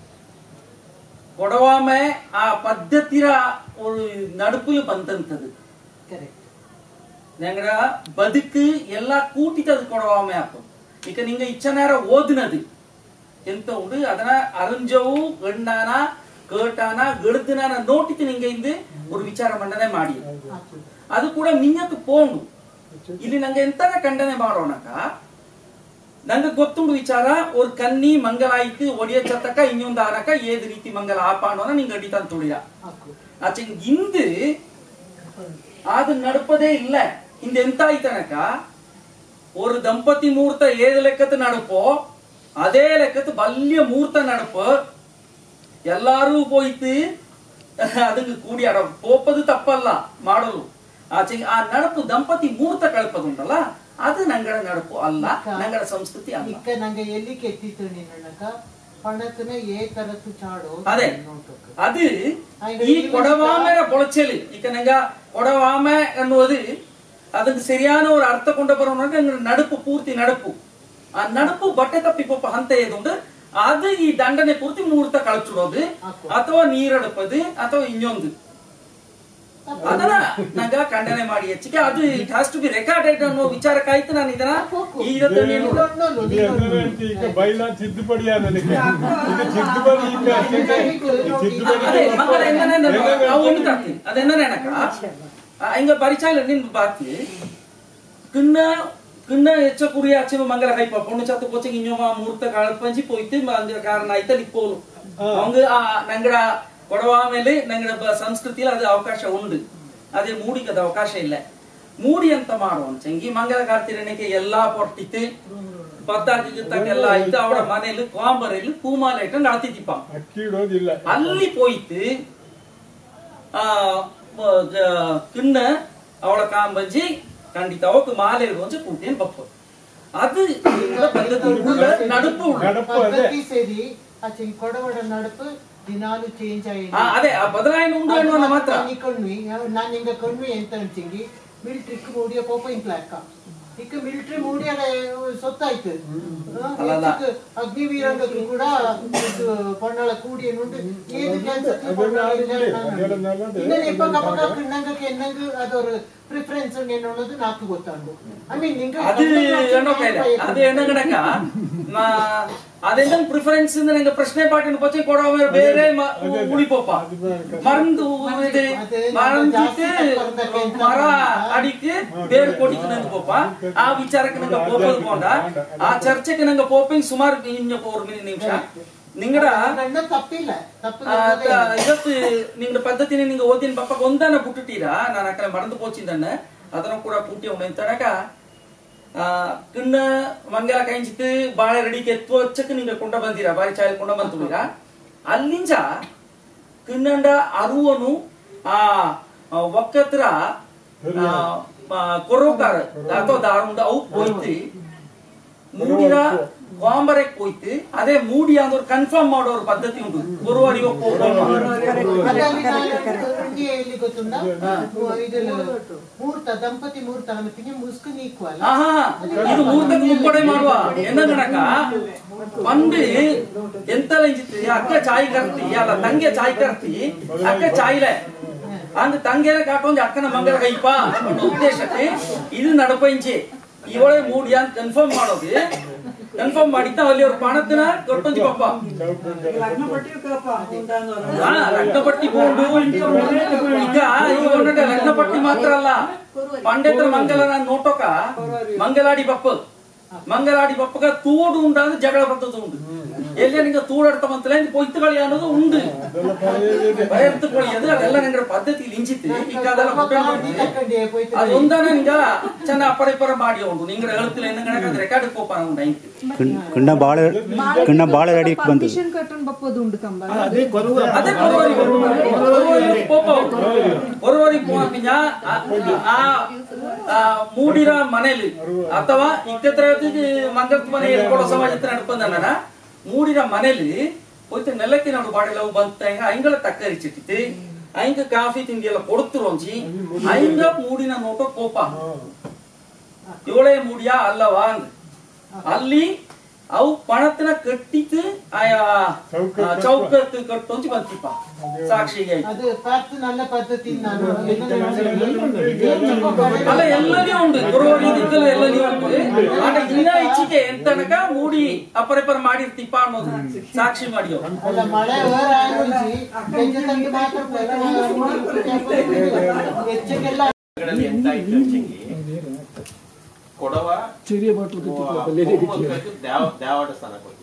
ಕೊಡವಾಮೆ ಆ ಪದ್ಧತಿರ ஒரு ನಡುಪುಲು ಬಂದಂತದು ഞങ്ങടെ ಬದುಕು ಎಲ್ಲ ಕೂಟಿತದು ಕೊಡವಾಮೆ ಆಪು ಈಗ ನಿಂಗ ಇಚ್ಚನಾರ ಓದಿನದು ಎಂತ ಉಂಡು ಅದನ್ನ ಅರಂಜವು ಗಂಡಾನ ಕೇಟಾನ ಗಡ್ದನಾನ ನೋಟಿತು ನಿಂಗ ಇಂದು ஒரு ವಿಚಾರ ಮಂಡನೆ ಮಾಡಿ ಅದು ಕೂಡ ಮಿಂಜಕ್ಕೆ ಪೋಂಡು ಇಲ್ಲಿ ನಂಗೆ ಎಂತನ ಖಂಡನೆ ಮಾಡೋಣಕ ನಂಗೆ ಗೊತ್ತುಂಡು ವಿಚಾರ ஒரு ಕನ್ನಿ ಮಂಗಲ ಆಯ್ತು ಒಡಿಯ ಚತ್ತಕ ಇನ್ನೊಂದು ಆನಕ ಏದ್ ರೀತಿ ಮಂಗಲ ಆಪಾಣೋನ ನಿಂಗೆ ಅಡಿತಾನ್ ತುಳಿಯ ಆಚೆ ಇಂದು ಅದು ನಡಪದೇ ಇಲ್ಲ ಇಂದು ಎಂತ ಆಯ್ತನಕ ஒரு ದಂಪತಿ ಮೂರ್ತ ಏದು ಲೆಕ್ಕತ್ತು ನಡಪೋ ಅದೇ ಲೆಕ್ಕತ್ತು ಬಲ್ಯ ಮೂರ್ತ ನಡಪು ಎಲ್ಲಾರು போய்த்து அதுக்கு கூடி அட போப்பது தப்பல்ல ಮಾಡಲು ಆಚೆ ಆ ನಡಪು ದಂಪತಿ ಮೂರ್ತ ಕಳಪದುಂಟಲ್ಲ ಅದು ನಂಗಡ ನಡಪು ಅಲ್ಲ ನಂಗಡ ಸಂಸ್ಕೃತಿ ಅಲ್ಲ ಇಕ್ಕ ನಂಗೆ ಎಲ್ಲಿ ಕೆತ್ತಿತ್ತು ನಿನ್ನಕ ಪಣಕನ ಏ ತರತ್ತು ಚಾಡೋ ಅದೇ ನೋಟಕ್ಕೆ. ಅದು ಈ ಕೊಡವಾಮೆರ பொಳச்சல் ಈಗ ನಂಗ ಕೊಡವಾಮೆ ಅನ್ನುವುದು ಅದಕ್ಕೆ ಸರಿಯಾನ ஒரு ಅರ್ಥ ಕೊಂಡ ಬರೋಣ ನಡುಪು ಪೂರ್ತಿ ನಡುಪು ಆ ನಡುಪು ಬಟ್ಟೆ ತಪ್ಪಿ ಪೋಪ ಹಂತ ಏದುಂಡು ಅದು ಈ ದಂಡನೆ ಪೂರ್ತಿ ಮೂರ್ತ ಕಳಚುಡೋದು ಅಥವಾ ನೀರಡಪದು ಅಥವಾ ಇನ್ನೊಂದು ಅದನ್ನ ನಂಗ ಖಂಡನೆ ಮಾಡಿ ಹೆಚ್ಚಿಗೆ ಅದು it has to be recorded ಅನ್ನೋ ವಿಚಾರಕ್ಕಾಯ್ತು ನಾನು ಇದನ್ನ ಈ ಇದನ್ನ ನೀನು ಇನ್ನೊಂದು, ಇದು ಎಂದ್ರೆ ಈಗ ಬೈಲ ತಿದ್ದುಪಡಿಯ ನನಗೆ ಇದು ತಿದ್ದುಪಡಿ ಈಗ ತಿದ್ದುಪಡಿ ಅದೇ ಮಕ್ಕಳ ಎಂಗನೇ ನಾವು ಒಂದು ತರ್ತೀನಿ ಅದೆನ್ನ ನೆನಕ ಹಿಂಗ ಪರಿಚಯ ನಿನ್ ಬಾಕಿ ಕಿನ್ನ ಕಿನ್ನ ಹೆಚ್ಚ ಕುರಿ ಆಚೆ ಮಂಗಲ ಕೈಪ ಪೊಣ್ಣು ಚತ್ತು ಕೊಚ್ಚಿ ಇನ್ನೊಮ್ಮ ಮೂರ್ತ ಕಾಳ್ಪಂಚಿ ಪೋಯ್ತು ಅಂದ್ರ ಕಾರಣ ಆಯ್ತ ಲಿಪ್ಪೋಲು ಅವಂಗ ಆ ನಂಗಡ ಕೊಡವ ಮೇಲೆ ನಂಗಡ ಬ- ಸಂಸ್ಕೃತಿಯಲ್ಲಿ ಅದು ಅವಕಾಶ ಉಂಡು ಅದೇ ಮೂಡಿಗೆ ಅದು ಅವಕಾಶ ಇಲ್ಲ ಮೂಡಿ ಅಂತ ಮಾಡುವ ಚಂಗಿ ಮಂಗಲ ಕಾರ್ತಿರಣಿಗೆ ಎಲ್ಲಾ ಪೊಟ್ಟಿತ್ತು ಪತ್ತಾಕಿ ಗಿತ್ತಾಕೆಲ್ಲ ಆಯ್ತು ಅವಳ ಮನೆಯಲ್ಲಿ ಕಾಂಬರಲ್ಲಿ ಕೂಮಾಲ ಇಟ್ಟು ನಡ್ತಿದ್ದಿಪ್ಪ ಅಕ್ಕಿ ಇಡೋದಿಲ್ಲ ಅಲ್ಲಿ போயிட்டு கிண்ண அவளை காம்பஞ்சி கண்டித்தா அவக்கு மாலை ரோஜு கூட்டேன் பப்போம் அது இந்த பద్ధತಿ உள்ள நடுப்பு உள்ள ನಡಪು ಅದೇ ಪದ್ಧತಿ ಸೇರಿ ಆಚೆ ಕೊಡವಡ ನಡಪು ದಿನಾಲು ಚೇಂಜ್ ಆಗಿದೆ ಆ, ಅದೇ ಆ ಬದಲಾವಣೆ ಉಂಟು ಅನ್ನುವ ಮಾತ್ರ ಕಣ್ವಿ ನಾನು ಹಿಂಗ ಕಣ್ವಿ ಎಂತ ಅಂಚಿಂಗಿ ಮಿಲಿಟ್ರಿಕ್ ಮೂಡಿಯ ಪೋಪ ಇಂಕ್ಲ ಅಕ್ಕ ಇಕ್ಕ ಮಿಲಿಟ್ರಿ ಮೂಡಿಯರ ಸೊತ್ತಾಯ್ತು ಆ, ಅಲ್ಲಲ್ಲ. ಹೆಚ್ಚಿಗೆ ಅಗ್ನಿವೀರಂಗಕ್ಕೂ ಕೂಡ ಇದು ಪೊಣ್ಣಳ ಕೂಡಿ ನುಂಡು ಏದು ಕೆಲಸ ಅದೆಲ್ಲ ಆಡುದಿಲ್ಲ. ಅದೆಲ್ಲ ನಲ್ಲದು. ಇನ್ನೇನು ಇಪ್ಪ ಕಪಕ ಕಿಣ್ಣಂಗಕ್ಕೆ ಎನ್ನಂಗು ಅದೊರು ప్రిఫరెన్స్ నేనున్నది నాకు ಗೊತ್ತಾండు ఐ మీన్ ఇంకా அது என்ன கையில அது என்ன கணக்க ಅದೆಂದ ಪ್ರಿಫರೆನ್ಸ್ ನಂಗೆ ಪ್ರಶ್ನೆ ಪಾಟಿನ ಪಚ್ಚೆ ಕೊಡವ ಬೇರೆ ಉಳಿಪೋಪ மருந்து இது மறந்துட்டு மர அடிக்கு ಬೇರೆ ಕೊಡಿக்கு ನಂಗೆ ಪೋಪ ಆ ವಿಚಾರಕ್ಕೆ ನಂಗೆ ಪೋಪದು ಪೋಂಡ ಆ ಚರ್ಚೆಗೆ ನಂಗೆ ಪೋಪಿಂಗ್ ಸುಮಾರು ಇನ್ನ ஒரு ನಿಮಿಷ ನಿಂಗಡ ನನ್ನ ತಪ್ಪಿಲ್ಲ ತಪ್ಪು ಆ, ತ- ಇವತ್ತು ನಿಂಗಡ ಪದ್ಧತಿನ ನಿಂಗೆ ಓದಿನ ಪಪ್ಪ ಒಂದನ ಬಿಟ್ಟುಟೀರಾ ನಾನು ಅక్కడ ಮறந்து போச்சிந்தನ್ನ ಅದನ್ನು ಕೂಡ ಪೂಟಿ ಉಂಟನಕ ಕಿಣ್ಣ ಮಂಗಲ ಕೈಂಚಿತ್ತು ಬಾಳೆ ರೆಡಿಗೆ ಎತ್ತು వచ్చಕ್ಕೆ ನಿಂಗೆ ಕೊಂಡ ಬಂದಿರಾ ಬಾರಿ ಚಾಯಲ್ ಕೊಂಡ ಬಂತುವಿರಾ ಅಲ್ಲಿಂಜ ಕಿಣ್ಣಂಡ ಅರುವನು ಆ ಆ, ಒಕ್ಕತ್ರ ಕೊರೋಕಾರ ಅಥವಾ ದಾರುಂಡ ಅವು ಹೋಯ್ತು ಮೂಡಿರ ಕಾಂಬರೆಕ್ ಹೋಯ್ತು ಅದೇ ಮೂಡಿ ಅಂದ್ರೆ ಕನ್ಫರ್ಮ್ ಮಾಡೋ ஒரு ಪದ್ಧತಿ ಉಂಟು ಗುರುವಾರಿಗೆ ಇಂಡಿಯಾ ಎಲ್ಲಿ ಗೊತ್ತುಂಟಾ ಇದು ಮುಹೂರ್ತ ದಂಪತಿ ಮುಹೂರ್ತ ನಮಗೆ ಮುಸ್ಕು ಈಕ್ವಲ್ ಆಹಾ ಇದು ಮೂರ್ತಕ್ಕೆ ಮುಪ್ಪಡೆ ಮಾಡುವ ಎನ್ನ ಗಣಕ ಪಂಡು ಎಂತಲ ಇಂಜಿತ್ತು ಅಕ್ಕ ಚಾಯ್ ಕರ್ತಿ ಅಲ್ಲ ತಂಗೆ ಚಾಯ್ ಕರ್ತಿ ಅಕ್ಕ ಚಾಯ್ಲೆ ಅಂದ್ ತಂಗೆನ ಕಾಟೊಂದು ಅಕ್ಕನ ಮಂಗಲ ಕೈಪ ಅನ್ನೋ ಉದ್ದೇಶಕ್ಕೆ ಇದು ನಡಪಂಚಿ ಇವಳೆ ಮೂಡಿ ಅಂತ ಕನ್ಫರ್ಮ್ ಮಾಡೋದು ಕನ್ಫರ್ಮ್ ಮಾಡಿದ್ದ ಅಲ್ಲಿ ಅವ್ರ ಪಣத்திನ ಕೊಟ್ಟೊಂದು ಪಪ್ಪ ಹಾ, ಲಗ್ನಪಟ್ಟಿ ಬೋರ್ಡು ಈಗ ಈಗ ಒಂದೊಂದು ಲಗ್ನಪಟ್ಟಿ ಮಾತ್ರ ಅಲ್ಲ ಪಂಡಿತರ ಮಂಗಲ ನಾನು ನೋಟೋಕ ಮಂಗಲಾಡಿ ಬಪ್ಪ ಮಂಗಲಾಡಿ ಬಪ್ಪಗ ತೂಡು ಉಂಟಾದ್ರೆ ಜಗಳ ಬರ್ತದ ಉಂಟು ಎಲ್ಲಿ ನಿಂಗೆ ತೂಡಾಡ್ತವಂತಲೇ ಪೊಯ್ತುಗಳು ಅನ್ನೋದು ಉಂಟು ಬಯರ್ತುಕೊಳ್ಳಿ ಅದು ಅದೆಲ್ಲ ನಂಗೆ ಪದ್ಧತಿ ಲಿಂಚಿತ್ತು ಈಗ ಅದೆಲ್ಲ ಬಿಟ್ಟು ಅದು ಒಂದಾನ ನಿಂಗ ಚೆನ್ನ ಅಪ್ಪರ ಇಪ್ಪರ ಮಾಡಿ ಉಂಟು ನಿಂಗೆ ಹೇಳ್ತಿಲ್ಲ ಇನ್ನು ಗಣಕ ರೆಕಾರ್ಡ್ ಕೋಪ ಉಂಟು ಐತಿ ಕಿಣ್ಣ ಬಾಳ ಕಿಣ್ಣ ಬಾಳ ರೆಡಿ ಬಂತು ಪರ್ಮಿಷನ್ ಕಟ್ಟನ್ ಬಪ್ಪದು ಉಂಡು ಕಂಬ ಅದೇ ಕೊರುವ ಅದೇ ಕೊರವರಿ ಕೊರವರಿ ಪೋಪ ಕೊರವರಿ ಪೋಪಿಂಜ ಆ ಆ ಮೂಡಿರ ಮನೆಯಲ್ಲಿ ಅಥವಾ ಇಕ್ಕತ್ರ ಮಂಗತ್ ಮನೆಯಲ್ಲಿ ಕೊಡೋ ಸಮಾಜ ನಡ್ಕೊಂಡ ಮೂಡಿರ ಮನೆಯಲ್ಲಿ ಹೋಯ್ತು ನೆಲಕ್ಕೆ ನಾವು ಬಾಡೆಲ್ಲ ಬಂತ ಐಂಗಳ ತಕ್ಕರಿಚಿಟ್ಟಿತ್ತು ಐಂಗ ಕಾಫಿ ತಿಂಡಿ ಎಲ್ಲ ಕೊಡ್ತಿರೋಂಜಿ ಐಂಗ ಮೂಡಿನ ನೋಟ ಕೋಪ ಇವಳೇ ಮೂಡಿಯಾ ಅಲ್ಲವಾ ಅಂದ್. ಅಲ್ಲಿ ಅವು ಪಣತನ ಕಟ್ಟಿತ್ತು ಆಯಾ ಚೌಕತ್ತು ಕಟ್ಟೊಂಚಿ ಬಂತಿಪ್ಪ ಸಾಕ್ಷಿಗೆ ಆಯ್ತು. ಅದು ಪಾತ್ നല്ല ಪದ್ಧತಿ ನಾನು ಅಲ್ಲ ಎಲ್ಲನೇ ಉಂಟು ಗುರುವಾರಿ ದಿಕ್ಕಲ್ಲ ಎಲ್ಲನೇ ಉಂಟು ಆಟ ಇನ್ನ ಹೆಚ್ಚಿಗೆ ಎಂತನಕ ಮೂಡಿ ಅಪರಿಪರ ಮಾಡಿರ್ತಿಪ್ಪ ಅನ್ನೋದು ಸಾಕ್ಷಿ ಮಾಡಿಯೋ ಅಲ್ಲ ಮಳೆ ಹೊರ ಆಗುಂಜಿ ಕೆಂಜ ತಂದು ಮಾತ್ರ ಹೆಚ್ಚಿಗೆಲ್ಲ ಗಳಲ್ಲಿ ಎಂತ ಆಯ್ತು ಅಂಚೆಂಗಿ ಕೊಡವ ಚಿರಿಯ ಬಾಟು ಒಮ್ಮಕ್ಕದ್ದು ದೇವ ದೇವಾಟ ಸ್ಥಾನಕ್ಕೆ ಹೋಯ್ತು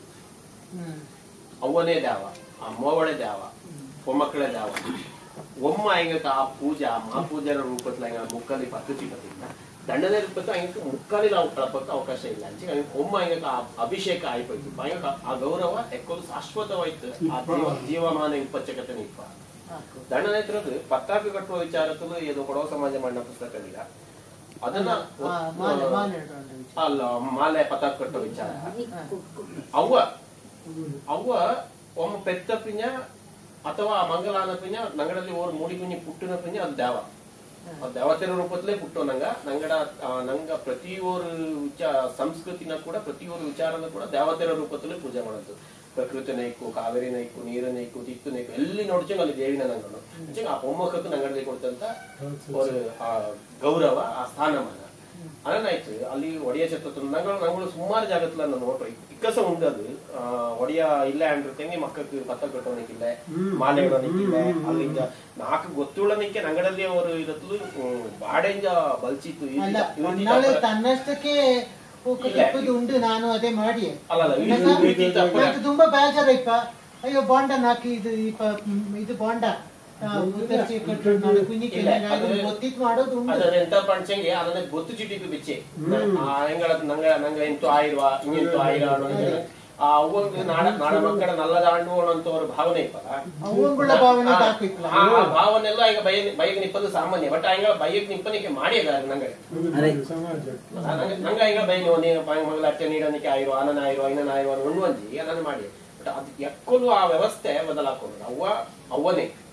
ಅವ್ವನೇ ದೇವ ಆ ಮೋವಳೆ ದೇವ ಮೊಮ್ಮಕ್ಕಳೇ ದೇವ ಒಮ್ಮ ಹಿಂಗಕ್ಕೆ ಆ ಪೂಜಾ ಆ ಪೂಜಾರ ರೂಪದಲ್ಲಿ ಹಿಂಗ ಮುಕ್ಕಲ್ಲಿ ಪದ್ಧತಿ ಬತ್ತಿಲ್ಲ ದಂಡದ ರೂಪತ್ತು ಹಿಂಗಕ್ಕೆ ಮುಕ್ಕಲ್ಲಿ ನಾವು ಕಳಪಕ್ಕೆ ಅವಕಾಶ ಇಲ್ಲ ಅಂಚೆ ಹಿಂಗೆ ಒಮ್ಮ ಹಿಂಗಕ್ಕೆ ಆ ಅಭಿಷೇಕ ಆಯ್ತು ಹಿಂಗಕ್ಕೆ ಆ ಗೌರವ ಎಕ್ಕೋದು ಶಾಶ್ವತವಾಯ್ತು ಆ ಜೀವ ಜೀವಮಾನ ಇಪ್ಪಚ್ಚಕತೆ ನಿಪ್ಪ ದಂಡನ ಇದ್ರದ್ದು ಪತ್ತಾಪಿ ಕಟ್ಟುವ ವಿಚಾರದಲ್ಲೂ ಇದು ಕೊಡವ ಸಮಾಜ ಮಣ್ಣ ಪುಸ್ತಕದಲ್ಲಿಲ್ಲ ಅದನ್ನ ಆ, ಮಾಲೆ ಮಾಲೆ ಇಡೋಣ. ಅಲ್ಲ ಮಾಲೆ ಪತಾಕ ಕಟ್ಟೋ ವಿಚಾರ ಅವ್ವ ಅವ್ವ ಒಮ್ಮ ಪೆತ್ತ ಪಿಂಜ ಅಥವಾ ಮಂಗಲಾನ ಪಿಂಜ ನಂಗಡಲ್ಲಿ ಓರ್ ಮೂಡಿ ಕುഞ്ഞി ಪುಟ್ಟಿನ ಪಿಂಜ ಅದು ದೇವ ಅದು ದೇವತೆರ ರೂಪದಲ್ಲೇ ಪುಟ್ಟೋ ನಂಗ ನಂಗಡ ಆ, ನಂಗ ಪ್ರತಿ ಓರ್ ವಿಚಾರ ಸಂಸ್ಕೃತಿನ ಕೂಡ ಪ್ರತಿ ಓರ್ ವಿಚಾರನ ಕೂಡ ದೇವತೆರ ರೂಪದಲ್ಲೇ ಪೂಜೆ ಮಾಡೋದು ಪ್ರಕೃತಿ ನೈಕು ಕಾವೇರಿ ನೈಕು ನೀರು ನೈಕು ತಿತ್ತು ನೈಕು ಎಲ್ಲಿ ನೋಡ್ಚಂಗ ಅಲ್ಲಿ ದೇವಿನ ನಂಗನು ಅಂಚಂಗ ಆ பொಮ್ಮಕ್ಕೂ ನಂಗಡಲ್ಲಿ ಕೊಡ್ತಂತ ಒಂದು ಆ ಗೌರವ ಆ ಸ್ಥಾನಮಾನ ಅದನ್ನಾಯ್ತು ಅಲ್ಲಿ ಒಡೆಯ ಚತ್ತ ನಂಗಳು ನಂಗಳು ಸುಮಾರು ಜಾಗத்துல ನಾನು ನೋಡ್ರಿ ಇಕ್ಕಸ ಉಂಟು ಅದು ಆ, ಒಡೆಯ ಇಲ್ಲ ಅಂಡ್ರೆ ತೆಂಗಿ ಮಕ್ಕಕ್ಕೆ ಪತ್ತ ಕಟ್ಟೋನಿಕ್ಕಿಲ್ಲ ಮಾಲೆ ಇಡೋನಿಕ್ಕಿಲ್ಲ ಅಲ್ಲಿಂದ ನಾಲ್ಕು ಗೊತ್ತುಳ್ಳನಿಕ್ಕೆ ನಂಗಡಲ್ಲಿ ಅವರು ಇರತ್ತಲು ಬಾಡೆಂಜ ಬಲ್ಚಿತ್ತು ಈ ಅಲ್ಲ ರೀತಿ- ಈ ರೀತಿ ಹೊನ್ನಾಳಿ ತಪ್ಪು- ತನ್ನಷ್ಟಕ್ಕೆ ಪೂಕ ಇಲ್ಲ. ತಪ್ಪದು ಉಂಟು ನಾನು ಅದೇ ಮಾಡಿ ಅಲ್ಲ, ಅಲ್ಲ, ಈ ರೀತಿ ತಪ್ಪು- నాకు ತುಂಬಾ ಬೇಜಾರೈಪ ಅಯ್ಯೋ ಬಾಂಡ ನಾಕು ಇದು ಈ ಪ- ಮ್, ಇದು ಬಾಂಡ ಆ, ಉತ್ತರಿಸಿ ಕಟ್ಟು ನಾನು ಕುഞ്ഞിಕ್ಕೆ ಇಲ್ಲ, ಅದನ್ನ ಅದು- ಗೊತ್ತಿತ್ತು ಮಾಡೋದು ಉಂಟು ಅದರ ಎಂತ ಪಂಚಂಗೆ ಅದನ್ನ ಗೊತ್ತು ಚಿಟ್ಟಿದ್ದು ಬಿಚ್ಚೆ ಆ ಎಂಗಳ ನಂಗ ನಂಗ ಎಂತು ಆಯಿರುವ ಇಂಗೆಂತು ಆಯಿರ ಅನ್ನೋದು ಆ ಅವ್ವಂಗ ನಾಡ ನಾಡ ಮಕ್ಕಳ ನಲ್ಲದ ಹಣ್ಣು ಅನ್ನೋ ஒரு ಭಾವನೆ ಇಪ್ಪಲ್ಲ ಅವಂಗುಳ ಭಾವನೆ ಆ- ತಾಕಿತ್ಲ ಆ ಆ ಭಾವನೆಲ್ಲ ಈಗ ಬಯ ಬಯಗ್ ನಿಪ್ಪದು ಸಾಮಾನ್ಯ ಬಟ್ ಹಂಗ ಬಯಗ್ ನಿಪ್ಪನಿಗೆ ಮಾಡಿದ ನಂಗೆ ಸಮಾಜ ನಂಗ ಈಗ ಬಯ ನೀವು ಮಗಳ ಅಚ್ಚ ನೀಡನಿಕೆ ಆಯಿರೋ ಅನನ ಆಯಿರೋ ಐನನ ಆಯಿರೋ ಅನ್ನೋ ಒಂದು ಒಂಜಿ ಅದನ್ನ ಮಾಡಿ ಬಟ್ ಅದು ಎಕ್ಕೊಲು ಆ ವ್ಯವಸ್ಥೆ ಬದಲಾಕೊಂಡು ಅವ್ವ ಅವ್ವನೇ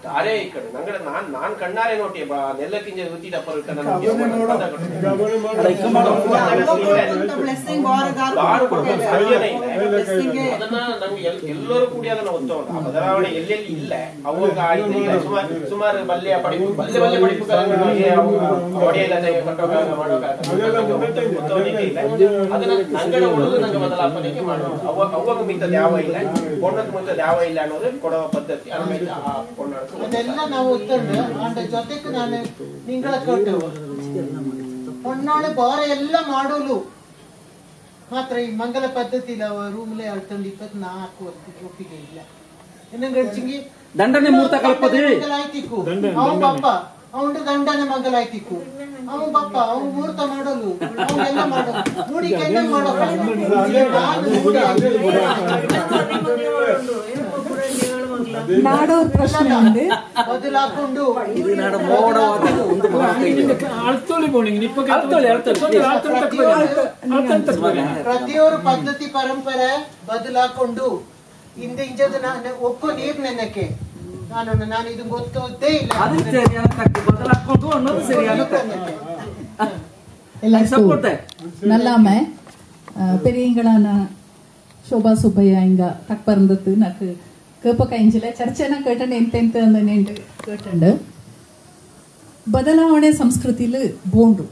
ಅರೆ ಈ ಕಡೆ ನಂಗಡ ನಾನ್ ನಾನ್ ಕಣ್ಣಾರೆ ನೋಡಿ ಬಾ ನೆಲ್ಲಕ್ಕಿಂಜ ಉತ್ತಿದ ಪರ್ಕ ನನ್ನ ಗಮನ ಬ್ಲೆಸ್ಸಿಂಗ್ ಬಾರಗಾರ ಬಾರು ಕೊಡ್ತಾರೆ ಸಾಧ್ಯನೇ ಇಲ್ಲ ಅದನ್ನ ನಮ್ಗೆ ಎಲ್- ಎಲ್ಲರೂ ಕೂಡಿ ಅದನ್ನ ಒತ್ತೋಣ ಆ ಬದಲಾವಣೆ ಎಲ್ಲೆಲ್ಲಿ ಇಲ್ಲ ಅವಾಗ ಆಯ್ತು ಈಗ ಸುಮಾರು ಸುಮಾರು ಬಲ್ಯ ಪಡಿಪು ಬಲ್ಯ ಬಲ್ಯ ಪಡಿಪುಗಳಿಗೆ ಹೊಡೆಯಲ್ಲ ಕಟ್ಟೋಗ ಮಾಡೋಗ ಒತ್ತೋಣಿಕೆ ಇಲ್ಲ ಅದನ್ನ ನಂಗಡ ಉಳಿದು ನಂಗೆ ಬದಲಾವಣೆಗೆ ಮಾಡೋದು ಅವಾಗ ಅವಾಗ ಮಿತ್ತದ ಯಾವ ಇಲ್ಲ ಕೊಂಡದ್ ಮಿತ್ತದ ಯಾವ ಇಲ್ಲ ಅನ್ನೋದು ಕೊಡುವ ಪದ್ಧತಿ ಆಮೇಲೆ ಆ ಕೊಂಡಾಡ್ತು ಅದೆಲ್ಲ ನಾವು ಒತ್ತಂಡು ಅಂಡ ಜೊತೆಗೆ ನಾನು ನಿಂಗಳ ಕೊಟ್ಟು ಹೊನ್ನಾಳೆ ಬಾರ ಎಲ್ಲ ಮಾಡೋಲು ಮಾತ್ರ ಈ ಮಂಗಲ ಪದ್ಧತಿ ರೂಮ್ಲೆ ಅಳ್ತಂಡು ಇಪ್ಪತ್ನಾಲ್ಕು ವರ್ಷಕ್ಕೆ ಒಪ್ಪಿಗೆ ಇಲ್ಲ ಇನ್ನು ಗಡ್ಚಿಂಗಿ ದಂಡನೆ ಮೂರ್ತ ಕಲ್ಪದೆ ಮಂಗಲಾಯ್ತಿಕ್ಕು ಅವನ್ ಬಪ್ಪ ಅವನ ದಂಡನೆ ಮಂಗಲಾಯ್ತಿಕ್ಕು ಅವನ್ ಬಪ್ಪ ಅವ್ನ್ ಮೂರ್ತ ಮಾಡೋಲು ಅವನ್ನೆಲ್ಲ ಮಾಡೋದು ನೋಡಿ ಕೆಂಡ ಮಾಡೋ ನಾಡೋರ್ ಪ್ರಶ್ನೆ ಉಂಡು ಬದಲಾಕೊಂಡು ಇದು ನಾಡ ಮೋಡವಾದ ಒಂದು ಮಾತು ಅಳ್ತೋಳಿ ಬೋಣಿಂಗ್ ನಿಪ್ಪಗೆ ಅಳ್ತೋಳಿ, ಅಳ್ತೋಳಿ. ಪ್ರತಿಯೊಂದು ಪದ್ಧತಿ ಪರಂಪರೆ ಬದಲಾಕೊಂಡು ಹಿಂದೆ ಇಂಜದ ನಾನು ಒಕ್ಕೋ ನೀರ್ ನೆನಕ್ಕೆ ನಾನು ನಾನು ಇದು ಗೊತ್ತೋದೇ ಇಲ್ಲ ಅದು ಸರಿಯಾದ ಕಟ್ಟು ಬದಲಾಕೊಂಡು ಅನ್ನೋದು ಸರಿಯಾದ எல்லாருக்கும் சப்போர்ட் நல்லாம அஹ், பெரியங்களான ಶೋಭಾ ಸುಬ್ಬಯ್ಯ ಹಿಂಗ ತಕ್ಕ ಬಂದದ್ದು నాకు ಕೇಪ ಕೈಂಜಿಲ ಚರ್ಚೆನ ಕೇಟಂಡು ಎಂತೆಂತ ಅಂದನೆಂಡು ಕೇಟಂಡು ಬದಲಾವಣೆ ಸಂಸ್ಕೃತಿಲು ಬೋಂಡು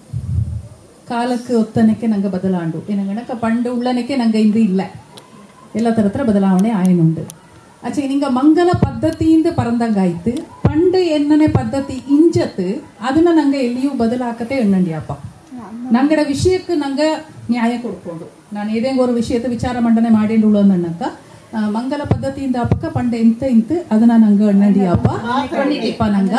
ಕಾಲಕ್ಕೆ ಒತ್ತನಕ್ಕೆ ನಂಗೆ ಬದಲಾಂಡು ಏನಂಗಣಕ ಪಂಡು ಉಳ್ಳನಕ್ಕೆ ನಂಗೆ ಇಂದು ಇಲ್ಲ ಎಲ್ಲ ತರತ್ರ ಬದಲಾವಣೆ ಆಯನುಂಡು ಆಚೆ ನಿಂಗ ಮಂಗಲ ಪದ್ಧತಿಯಿಂದ ಪರಂದಂಗಾಯ್ತು ಪಂಡು ಎನ್ನನೆ ಪದ್ಧತಿ ಇಂಜತ್ ಅದನ್ನ ನಂಗೆ ಎಲ್ಲಿಯೂ ಬದಲಾಕತೆ ಎಣ್ಣಂಡಿ ಅಪ್ಪ ನಂಗಡ ವಿಷಯಕ್ಕೆ ನಂಗೆ ನ್ಯಾಯ ಕೊಡ್ಕೊಂಡು ನಾನು ಏದೇಂಗ ஒரு ವಿಷಯத்தை ವಿಚಾರ ಮಂಡನೆ ಮಾಡಿಂಡುಳು ಅನ್ನಕ್ಕ ಆ, ಮಂಗಲ ಪದ್ಧತಿಯಿಂದ ಅಪ್ಪಕ್ಕ ಪಂಡ ಎಂತ ಇಂತ ಅದನ್ನ ನಂಗೆ ಎಣ್ಣಂಡಿ ಅಪ್ಪ ಪಂಡಿತಿಪ್ಪ ನಂಗ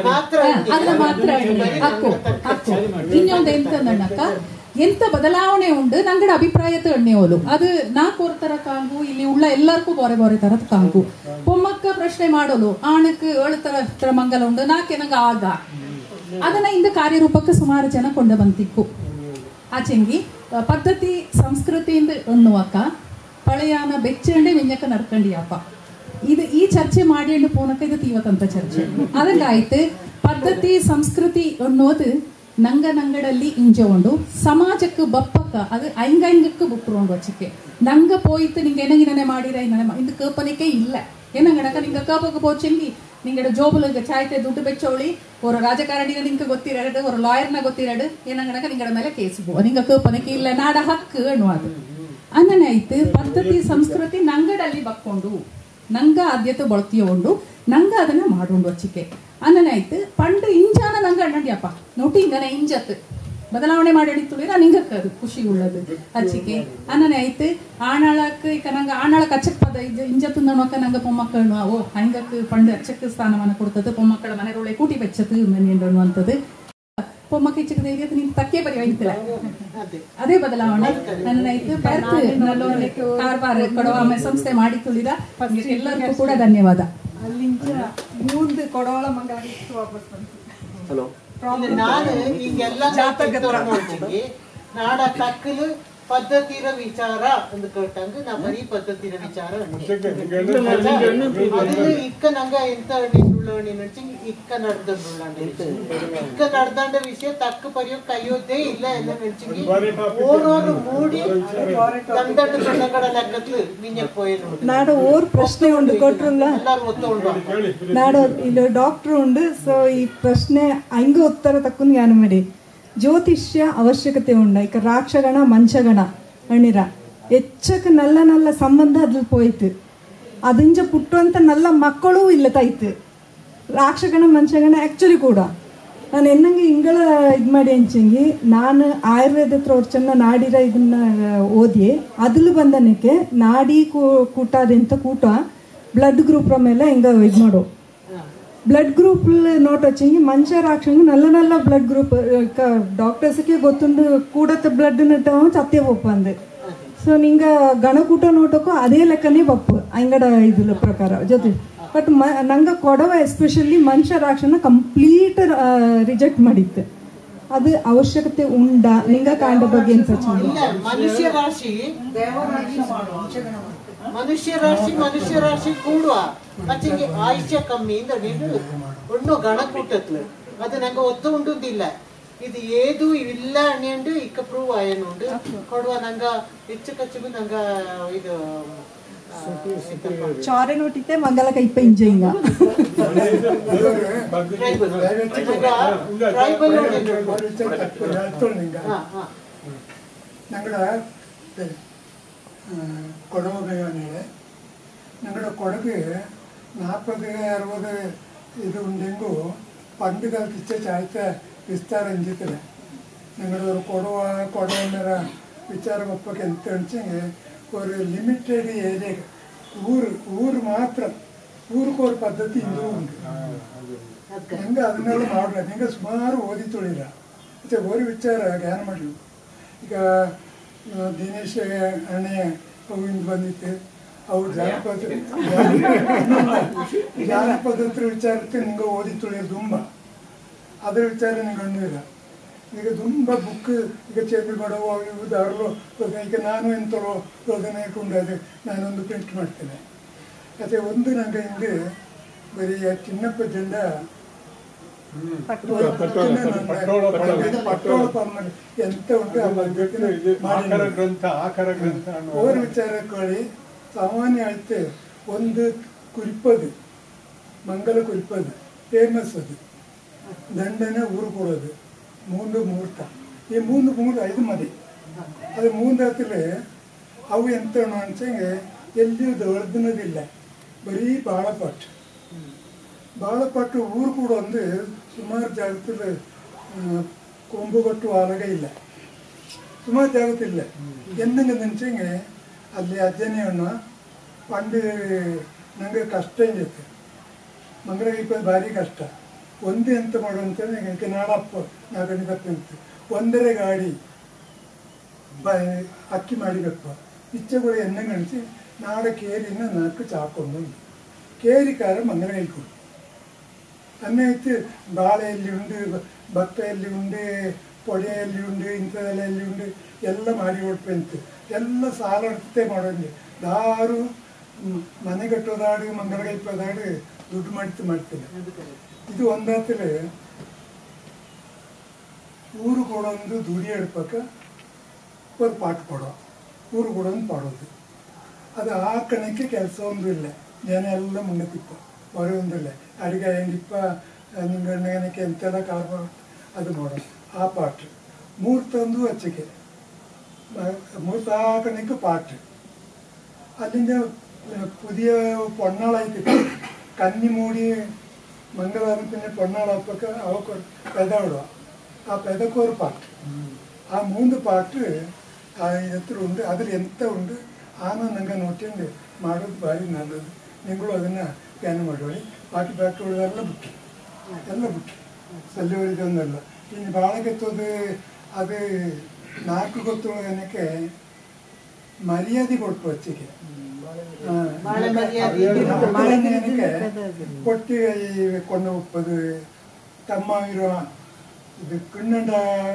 ಅದನ್ನ ಮಾತ್ರ ಎಣ್ಣೆ. ಹಕ್ಕು ಹಕ್ಕು ಇನ್ನೊಂದು ಎಂತ ಅನ್ನಕ್ಕ ಎಂತ ಬದಲಾವಣೆ ಉಂಡು ನಂಗಡ ಅಭಿಪ್ರಾಯತೆ ಎಣ್ಣೆಯೋಲು ಅದು ನಾಲ್ಕು ஒரு ತರ ಕಾಂಗು ಇಲ್ಲಿ ಉಳ್ಳ ಎಲ್ಲರಿಗೂ ಬೋರೆ ಬೋರೆ ತರದ ಕಾಂಗು பொம்மக்க ಪ್ರಶ್ನೆ ಮಾಡೋಲು ಆಣಕ್ಕೆ ಏಳು ತರ ತರ ಮಂಗಲ ಉಂಡು ನಾಕೆ ನಂಗ ಆಗ ಅದನ್ನ ಇಂದ ಕಾರ್ಯರೂಪಕ್ಕೆ ಸುಮಾರು ಜನ ಕೊಂಡ ಬಂತಿಕ್ಕು ಆಚೆಂಗಿ ಅಹ್, ಪದ್ಧತಿ ಸಂಸ್ಕೃತಿಯಿಂದ ಎನ್ನುವಕ್ಕ ಪಳೆಯಾನ ಬೆಚ್ಚಂಡೆ ಮಿಂಜಕ್ಕ ನಡ್ಕಂಡಿಯಪ್ಪ ಇದು ಈ ಚರ್ಚೆ ಮಾಡಿ ಪೋನಕ್ಕ ಇದು ತೀವತಂತ ಚರ್ಚೆ ಅದಂಗಾಯ್ತು ಪದ್ಧತಿ ಸಂಸ್ಕೃತಿ ಅನ್ನೋದು ನಂಗ ನಂಗಡಲ್ಲಿ ಇಂಜೋಂಡು ಸಮಾಜಕ್ಕೆ ಬಪ್ಪಕ್ಕ ಅದು ಐಂಗೈಂಗಕ್ಕೆ ಬುಪ್ಪುರೋಂಡು ವಚ್ಚಿಕೆ ನಂಗ போயிட்டு நீங்க என்ன என்ன ಮಾಡಿರ இந்த கேப்பனைக்கே இல்ல என்னங்கடக்க நீங்க கேப்பக்கு போச்செಂಗಿ ನಿಂಗಡ ಜೋಬುಲಗ ಚಾಯ್ತೆ ದುಡ್ಡು ಬೆಚ್ಚೋಳಿ ஒரு ರಾಜಕಾರಣಿನ ನಿಂಗೆ ಗೊತ್ತಿರಡು ஒரு ಲಾಯರ್ನ ಗೊತ್ತಿರಡು ಏನಂಗಡಕ ನಿಂಗಡ ಮೇಲೆ ಕೇಸ್ ಪೋ ನಿಂಗ ಕೇಪನಕ್ಕೆ ಇಲ್ಲ ನಾಡ ಹಕ್ಕು ಅನ್ನುವುದು ಅನ್ನನೆ ಆಯ್ತು ಪದ್ಧತಿ ಸಂಸ್ಕೃತಿ ನಂಗಡಲ್ಲಿ ಬಕ್ಕೊಂಡು ನಂಗ ಆದ್ಯತೆ ಬಳತಿಯೋಂಡು ನಂಗ ಅದನ್ನ ಮಾಡೋಂಡು ವಚ್ಚಿಕೆ ಅನ್ನನೆ ಆಯ್ತು ಪಂಡು ಇಂಜಾನ ನಂಗ ಅಣ್ಣಂಡಿಯಪ್ಪ ನೋಟಿ ಇಂಗನೆ ಇಂಜತ್ ಬದಲಾವಣೆ ಮಾಡಿ ತುಳಿರ ನಿಂಗಕ್ಕೆ ಅದು ಖುಷಿ ಉಳ್ಳದು ಹಚ್ಚಿಕೆ ಅನ್ನನೆ ಆಯ್ತು ಆಣಾಳಕ್ಕೆ ಈಗ ನಂಗೆ ಆಣಾಳ ಕಚ್ಚಕ್ ಪದ ಇದು ಇಂಜ ತಿಂದಣಕ್ಕ ನಂಗೆ ಪೊಮ್ಮಕ್ಕಳು ಓ ಹಂಗಕ್ಕೆ ಪಂಡು ಅಚ್ಚಕ್ಕೆ ಸ್ಥಾನಮಾನ ಕೊಡ್ತದೆ ಪೊಮ್ಮಕ್ಕಳ ಮನೆರೊಳೆ ಕೂಟಿ ಬೆಚ್ಚದು ಅನ್ನುವಂಥದ್ದು ಪೊಮ್ಮಕ್ಕ ಇಚ್ಚಕ್ಕೆ ಧೈರ್ಯ ನೀನು ತಕ್ಕೆ ಬರಿ ಒಯ್ತಿಲ್ಲ ಅದೇ ಬದಲಾವಣೆ ನನ್ನಾಯ್ತು ಬರ್ತು ನಲ್ಲೊಂದು ಕಾರ್ಬಾರ್ ಕೊಡುವ ಆಮೇಲೆ ಸಂಸ್ಥೆ ಮಾಡಿ ತುಳಿದ ಎಲ್ಲರಿಗೂ ಕೂಡ ಧನ್ಯವಾದ ಅಲ್ಲಿಂಚ ಮೂಂದು ಕೊಡೋಳ ಮಂಗಳ ಇಷ್ಟು ವಾಪಸ್ ಬಂತು ಹಲೋ ಇಲ್ಲಿ ನಾನು ಹಿಂಗೆಲ್ಲ ನೋಡ್ತೀನಿ ನಾಡ ತಕ್ಕಲು ಪದ್ಧತಿರ ವಿಚಾರ ಅಂದ್ ಕೇಟಂಗ ನಾ ಬರೀ ಪದ್ಧತಿರ ವಿಚಾರ അതില് ഇക്ക നങ്ക ಎಂತ ഉള്ളവണി നടിച്ചെങ്കിൽ ഇക്ക നടന്നുള്ളാണ്ട് ഇക്ക നടന്നാണ്ട വിഷയം തക്ക് പരിയോ കയ്യോതേ ഇല്ല എന്ന് നടിച്ചെങ്കിൽ ഓരോരു മൂടി കണ്ടണ്ട് കൊണ്ടകട ಲೆಕ್ಕದಲ್ಲಿ മിഞ്ഞಕ್ പോയത് ನಾಡ ಓರ್ ಪ್ರಶ್ನೆ ಉಂಡು ಕೊಟ್ರಲ್ಲ ಎಲ್ಲಾರು ಒತ್ತೊಳ್ಬ ನಾಡ ಇಲ್ಲಿ ಡಾಕ್ಟರ್ ಉಂಡು ಸೊ ಈ ಪ್ರಶ್ನೆ ಹಂಗ ಉತ್ತರ ತಕ್ಕೊಂಡು ಜ್ಞಾನ ಮಾಡಿ ಜ್ಯೋತಿಷ್ಯ ಅವಶ್ಯಕತೆ ಉಂಡ ಈಗ ರಾಕ್ಷಗಣ ಮಂಚಗಣ ಅಣ್ಣಿರ ಹೆಚ್ಚಕ್ಕೆ ನಲ್ಲ ನಲ್ಲ ಸಂಬಂಧ ಅದ್ರಲ್ಲಿ ಪೋಯ್ತು ಅದಿಂಜ ಪುಟ್ಟುವಂತ ನಲ್ಲ ಮಕ್ಕಳು ಇಲ್ಲ ತಾಯ್ತು ರಾಕ್ಷಗಣ ಮಂಚಗಣ ಆ್ಯಕ್ಚುಲಿ ಕೂಡ ನಾನು ಎನ್ನಂಗೆ ಇಂಗಳ ಇದು ಮಾಡಿ ಅಂಚಂಗಿ ನಾನು ಆಯುರ್ವೇದ ಹತ್ರ ಅವ್ರು ಚೆನ್ನ ನಾಡಿರ ಇದನ್ನ ಓದಿ ಅದ್ರಲ್ಲಿ ಬಂದನಕ್ಕೆ ನಾಡಿ ಕೂ- ಕೂಟ ಅದೆಂತ ಕೂಟ ಬ್ಲಡ್ ಗ್ರೂಪ್ ಮೇಲೆ ಹಿಂಗ ಇದು ಮಾಡೋ ಬ್ಲಡ್ గ్రూప్ నోట్ వచ్చింది మంచి రాక్షంగా నల్ల నల్ల బ్లడ్ గ్రూప్ డాక్టర్స్కి ಗೊತ್ತುಂಡು ಕೂಡತ್ತ ಬ್ಲಡ್ ನಟ್ಟವ ಚತ್ತೆ ಒಪ್ಪಂದು ಸೊ ನಿಂಗ ಗಣಕೂಟ ನೋಟಕ್ಕೂ ಅದೇ ಲೆಕ್ಕನೇ ಬಪ್ಪು ಅಂಗಡ ಇದ್ರ ಪ್ರಕಾರ ಜೊತೆ ಬಟ್ ಮ ನಂಗ ಕೊಡವ ಎಸ್ಪೆಷಲಿ ಮನುಷ್ಯ ರಾಕ್ಷನ ಕಂಪ್ಲೀಟ್ ರಿಜೆಕ್ಟ್ ಮಾಡಿತ್ತು ಅದು ಅವಶ್ಯಕತೆ ಉಂಡ ನಿಂಗ ಕಾಂಡ ಬಗ್ಗೆ ಅಂತ ಇಲ್ಲ ಮನುಷ್ಯ ರಾಶಿ ಮನುಷ್ಯ ರಾಶಿ ಮನುಷ್ಯ ರಾಶಿ ಕೂಡುವ ಅಚ್ಚಂಗೆ ಆಯುಷ್ಯ ಕಮ್ಮಿ ಇಂದ ನೀನು ಒಣ್ಣು ಗಣಕೂಟತ್ಲು ಅದು ನಂಗೆ ಒತ್ತು ಉಂಟುದಿಲ್ಲ ಇದು ಏದು ಇಲ್ಲ ಅಣ್ಣಿಂಡು ಇಕ್ಕ ಪ್ರೂವ್ ಆಯನುಂಡು ಕೊಡುವ ನಂಗ ಹೆಚ್ಚು ಕಚ್ಚು ನಂಗ ಇದು ചോര നോട്ടിത്തെ മംഗല കയ്പ ഇഞ്ചയിങ്ങ ಟ್ರೈಬಲ್ ಟ್ರೈಬಲ್ ಹೇಳ್ತೇನೆ ಹಾ ಹಾ ഞങ്ങളുടെ കൊടവകയാണിത് ഞങ്ങളുടെ കൊടക് നാൽപ്പത് അറുപത് ഇത് ഉണ്ടെങ്കിൽ പണ്ട് കാലത്ത് ഇച്ച ചായത്ത ವಿಸ್ತಾರ ಅಂಜಿತ್ತಿಲ್ಲ ഞങ്ങളുടെ ഒരു കൊടവ കൊടവന്നര വിಚಾರ ಒಪ್ಪಕ್ಕೆ ಎಂತ ಅನ್ಸಂಗೆ ഒരു ಲಿಮಿಟೆಡ್ ಏರಿಯಾ ಊರು ಊರು ಮಾತ್ರ ಊರಿಗೆ ഒരു ಪದ್ಧತಿ ಇಂದು ಉಂಟು ನಂಗೆ ಅದನ್ನೆಲ್ಲ ಮಾಡಲ್ಲ ನಿಂಗೆ ಸುಮಾರು ಓದಿ ತುಳಿಲ್ಲ ಮತ್ತೆ ಓರಿ ವಿಚಾರ ಜ್ಞಾನ ಮಾಡಲು ಈಗ ಆ, ದಿನೇಶ್ ಅಣ್ಣೆ ಅವಿಂದ ಬಂದಿತ್ತು ಅವ್ರು ಜಾನಪದ ಜಾನಪದತ್ರ ವಿಚಾರಕ್ಕೆ ನಿಂಗೆ ಓದಿ ತುಳಿಯೋದು ತುಂಬ ಅದರ ವಿಚಾರ ನಿಂಗೆ ಅಣ್ಣಿಲ್ಲ ಈಗ ತುಂಬ ಬುಕ್ ಈಗ ಚೇಂಜ್ ಮಾಡುವ ಇವು ದಾರಲು ಈಗ ನಾನು ಎಂತಲೋ ಯೋಜನೆ ಕೊಂಡಾದೆ ನಾನೊಂದು ಪ್ರಿಂಟ್ ಮಾಡ್ತೇನೆ ಮತ್ತೆ ಒಂದು ನಂಗೆ ಹಿಂದೆ ಬರೀ ಆ ಚಿನ್ನಪ್ಪ ಜೆಂಡ ಪಟ್ಟೋಳ, ಪಟ್ಟೋಳ ಪಡವ. ಪಟ್ಟೋಳ ಪರ್ಮಲ್ ಎಂತ ಉಂಟು ಆ ಪದ್ಧತಿನ ಇದು ಮಾಡಿ ಆಕರ ಗ್ರಂಥ ಆಕರ ಗ್ರಂಥ ಅನ್ನುವ ಓರ್ ವಿಚಾರಕ್ಕೆ ಸಾಮಾನ್ಯ ಆಯ್ತು ಒಂದು ಕುರಿಪದು ಮಂಗಲ ಕುರಿಪದು ಫೇಮಸ್ ಅದು ದಂಡನೆ ಊರು ಕೊಡೋದು ಮೂಂದು ಮುಹೂರ್ತ ಈ ಮೂಂದು ಮುಹೂರ್ತ ಐದು ಮದಿ ಅದು ಮೂಂದಾತಲೆ ಅವು ಎಂತ ಅನ್ಸಂಗೆ ಎಲ್ಲಿಯೂ ದೊಡ್ಡದಿಲ್ಲ ಬರೀ ಬಾಳಪಾಟ್ ಬಾಳಪಾಟ್ ಊರು ಕೂಡ ಒಂದು ಸುಮಾರು ಜಾಗದಲ್ಲಿ ಕೊಂಬುಗಟ್ಟು ಆಲಗ ಇಲ್ಲ ಸುಮಾರು ಜಾಗತ್ತಿಲ್ಲ ಎಂದಂಗೆ ನೆನ್ಸಂಗೆ ಅಲ್ಲಿ ಅಜ್ಜನೇ ಅಣ್ಣ ಪಂಡು ನಂಗೆ ಕಷ್ಟ ಹಿಂಗೈತೆ ಮಂಗಳಗೈಪ ಭಾರಿ ಕಷ್ಟ ಒಂದು ಎಂತ ಮಾಡುವಂತ ನನಗೆ ನಾಡಪ್ಪ ನಾಗಣಿ ಅಂತ ಒಂದರ ಗಾಡಿ ಬ ಅಕ್ಕಿ ಮಾಡಿಗಪ್ಪ ಇಚ್ಚೆಗಳು ಎಣ್ಣೆ ಗಣಿಸಿ ನಾಡ ಕೇರಿನ ನಾಲ್ಕು ಚಾಕೊಂಡು ಕೇರಿ ಕಾರ ಮಂಗಳಗೈಕು ಅನ್ನೈತು ಬಾಳೆಯಲ್ಲಿ ಉಂಡು ಭತ್ತದಲ್ಲಿ ಉಂಡು ಪೊಡೆಯಲ್ಲಿ ಉಂಡು ಇಂಥದ್ರಲ್ಲಿ ಉಂಡು ಎಲ್ಲ ಮಾಡಿ ಕೊಡ್ಪಂತು ಎಲ್ಲ ಸಾಲ ಅಡ್ತೆ ಮಾಡೋದು ದಾರು ಮ್, ಮನೆ ಕಟ್ಟೋದಾಡು ಮಂಗಳಗೈಪದಾಡು ದುಡ್ಡು ಮಾಡ್ತು ಮಾಡ್ತಿಲ್ಲ ಇದು ಒಂದಾತಲೆ ಊರು ಕೊಡೊಂದು ದುಡಿ ಎಡ್ಪಕ್ಕ ಒಂದು ಪಾಠ ಕೊಡೋ ಊರು ಕೊಡೊಂದು ಪಾಡೋದು ಅದು ಆ ಕಣಕ್ಕೆ ಕೆಲಸ ಒಂದು ಇಲ್ಲ ಜನ ಎಲ್ಲ ಮುಂದೆ ತಿಪ್ಪ ಹೊರ ಒಂದಿಲ್ಲ ಅಡಿಗೆ ಹೆಂಗಿಪ್ಪ ನಿಂಗಣ್ಣಗನಕ್ಕೆ ಎಂತೆಲ್ಲ ಕಾರ್ಬ ಅದು ಮಾಡೋದು ಆ ಪಾಠ ಮೂರು ತಂದು ಹಚ್ಚಿಕೆ ಮೂರು ಆ ಕಣಕ್ಕೆ ಪಾಠ ಅಲ್ಲಿಂದ പുതിയ പൊണ്ണാളായിട്ട് കന്നി മൂടി മംഗളാരം പിന്നെ പൊണ്ണാളപ്പൊക്കെ അവക്ക് പെത വിടുക ആ പെതക്ക് ഒരു പാട്ട് ആ മൂന്ന് പാട്ട് ಆ ಎತ್ತರ ಉಂಟು ಅದ್ರ ಎಂತ ಉಂಟು ಆನ ನಂಗೆ ನೋಡ್ಕೊಂಡು ಮಾಡೋದು ಭಾರಿ ನಲ್ಲದು ನಿಗಳು ಅದನ್ನು ಧ್ಯಾನ ಮಾಡೋಳಿ ಬಾಕಿ ಬಾಕಿ ಉಳಿದೆಲ್ಲ ಬಿಟ್ಟು ಎಲ್ಲ ಬಿಟ್ಟು ಸಲ್ಲಿವರಿದೊಂದಲ್ಲ ಇನ್ನು ಭಾಳ ಕೆತ್ತೋದು ಅದು ನಾಲ್ಕು ಗೊತ್ತು ಏನಕ್ಕೆ ಮರ್ಯಾದೆ ಕೊಟ್ಟು ಹಚ್ಚಿಗೆ ಬಾಳೆ ಮರ್ಯಾದೆ ಏನಕ್ಕೆ ಕೊಟ್ಟು ಈ ಕೊಂಡ ಉಪ್ಪದು ತಮ್ಮ ಇರೋ ಇದು ಕಣ್ಣಂಡ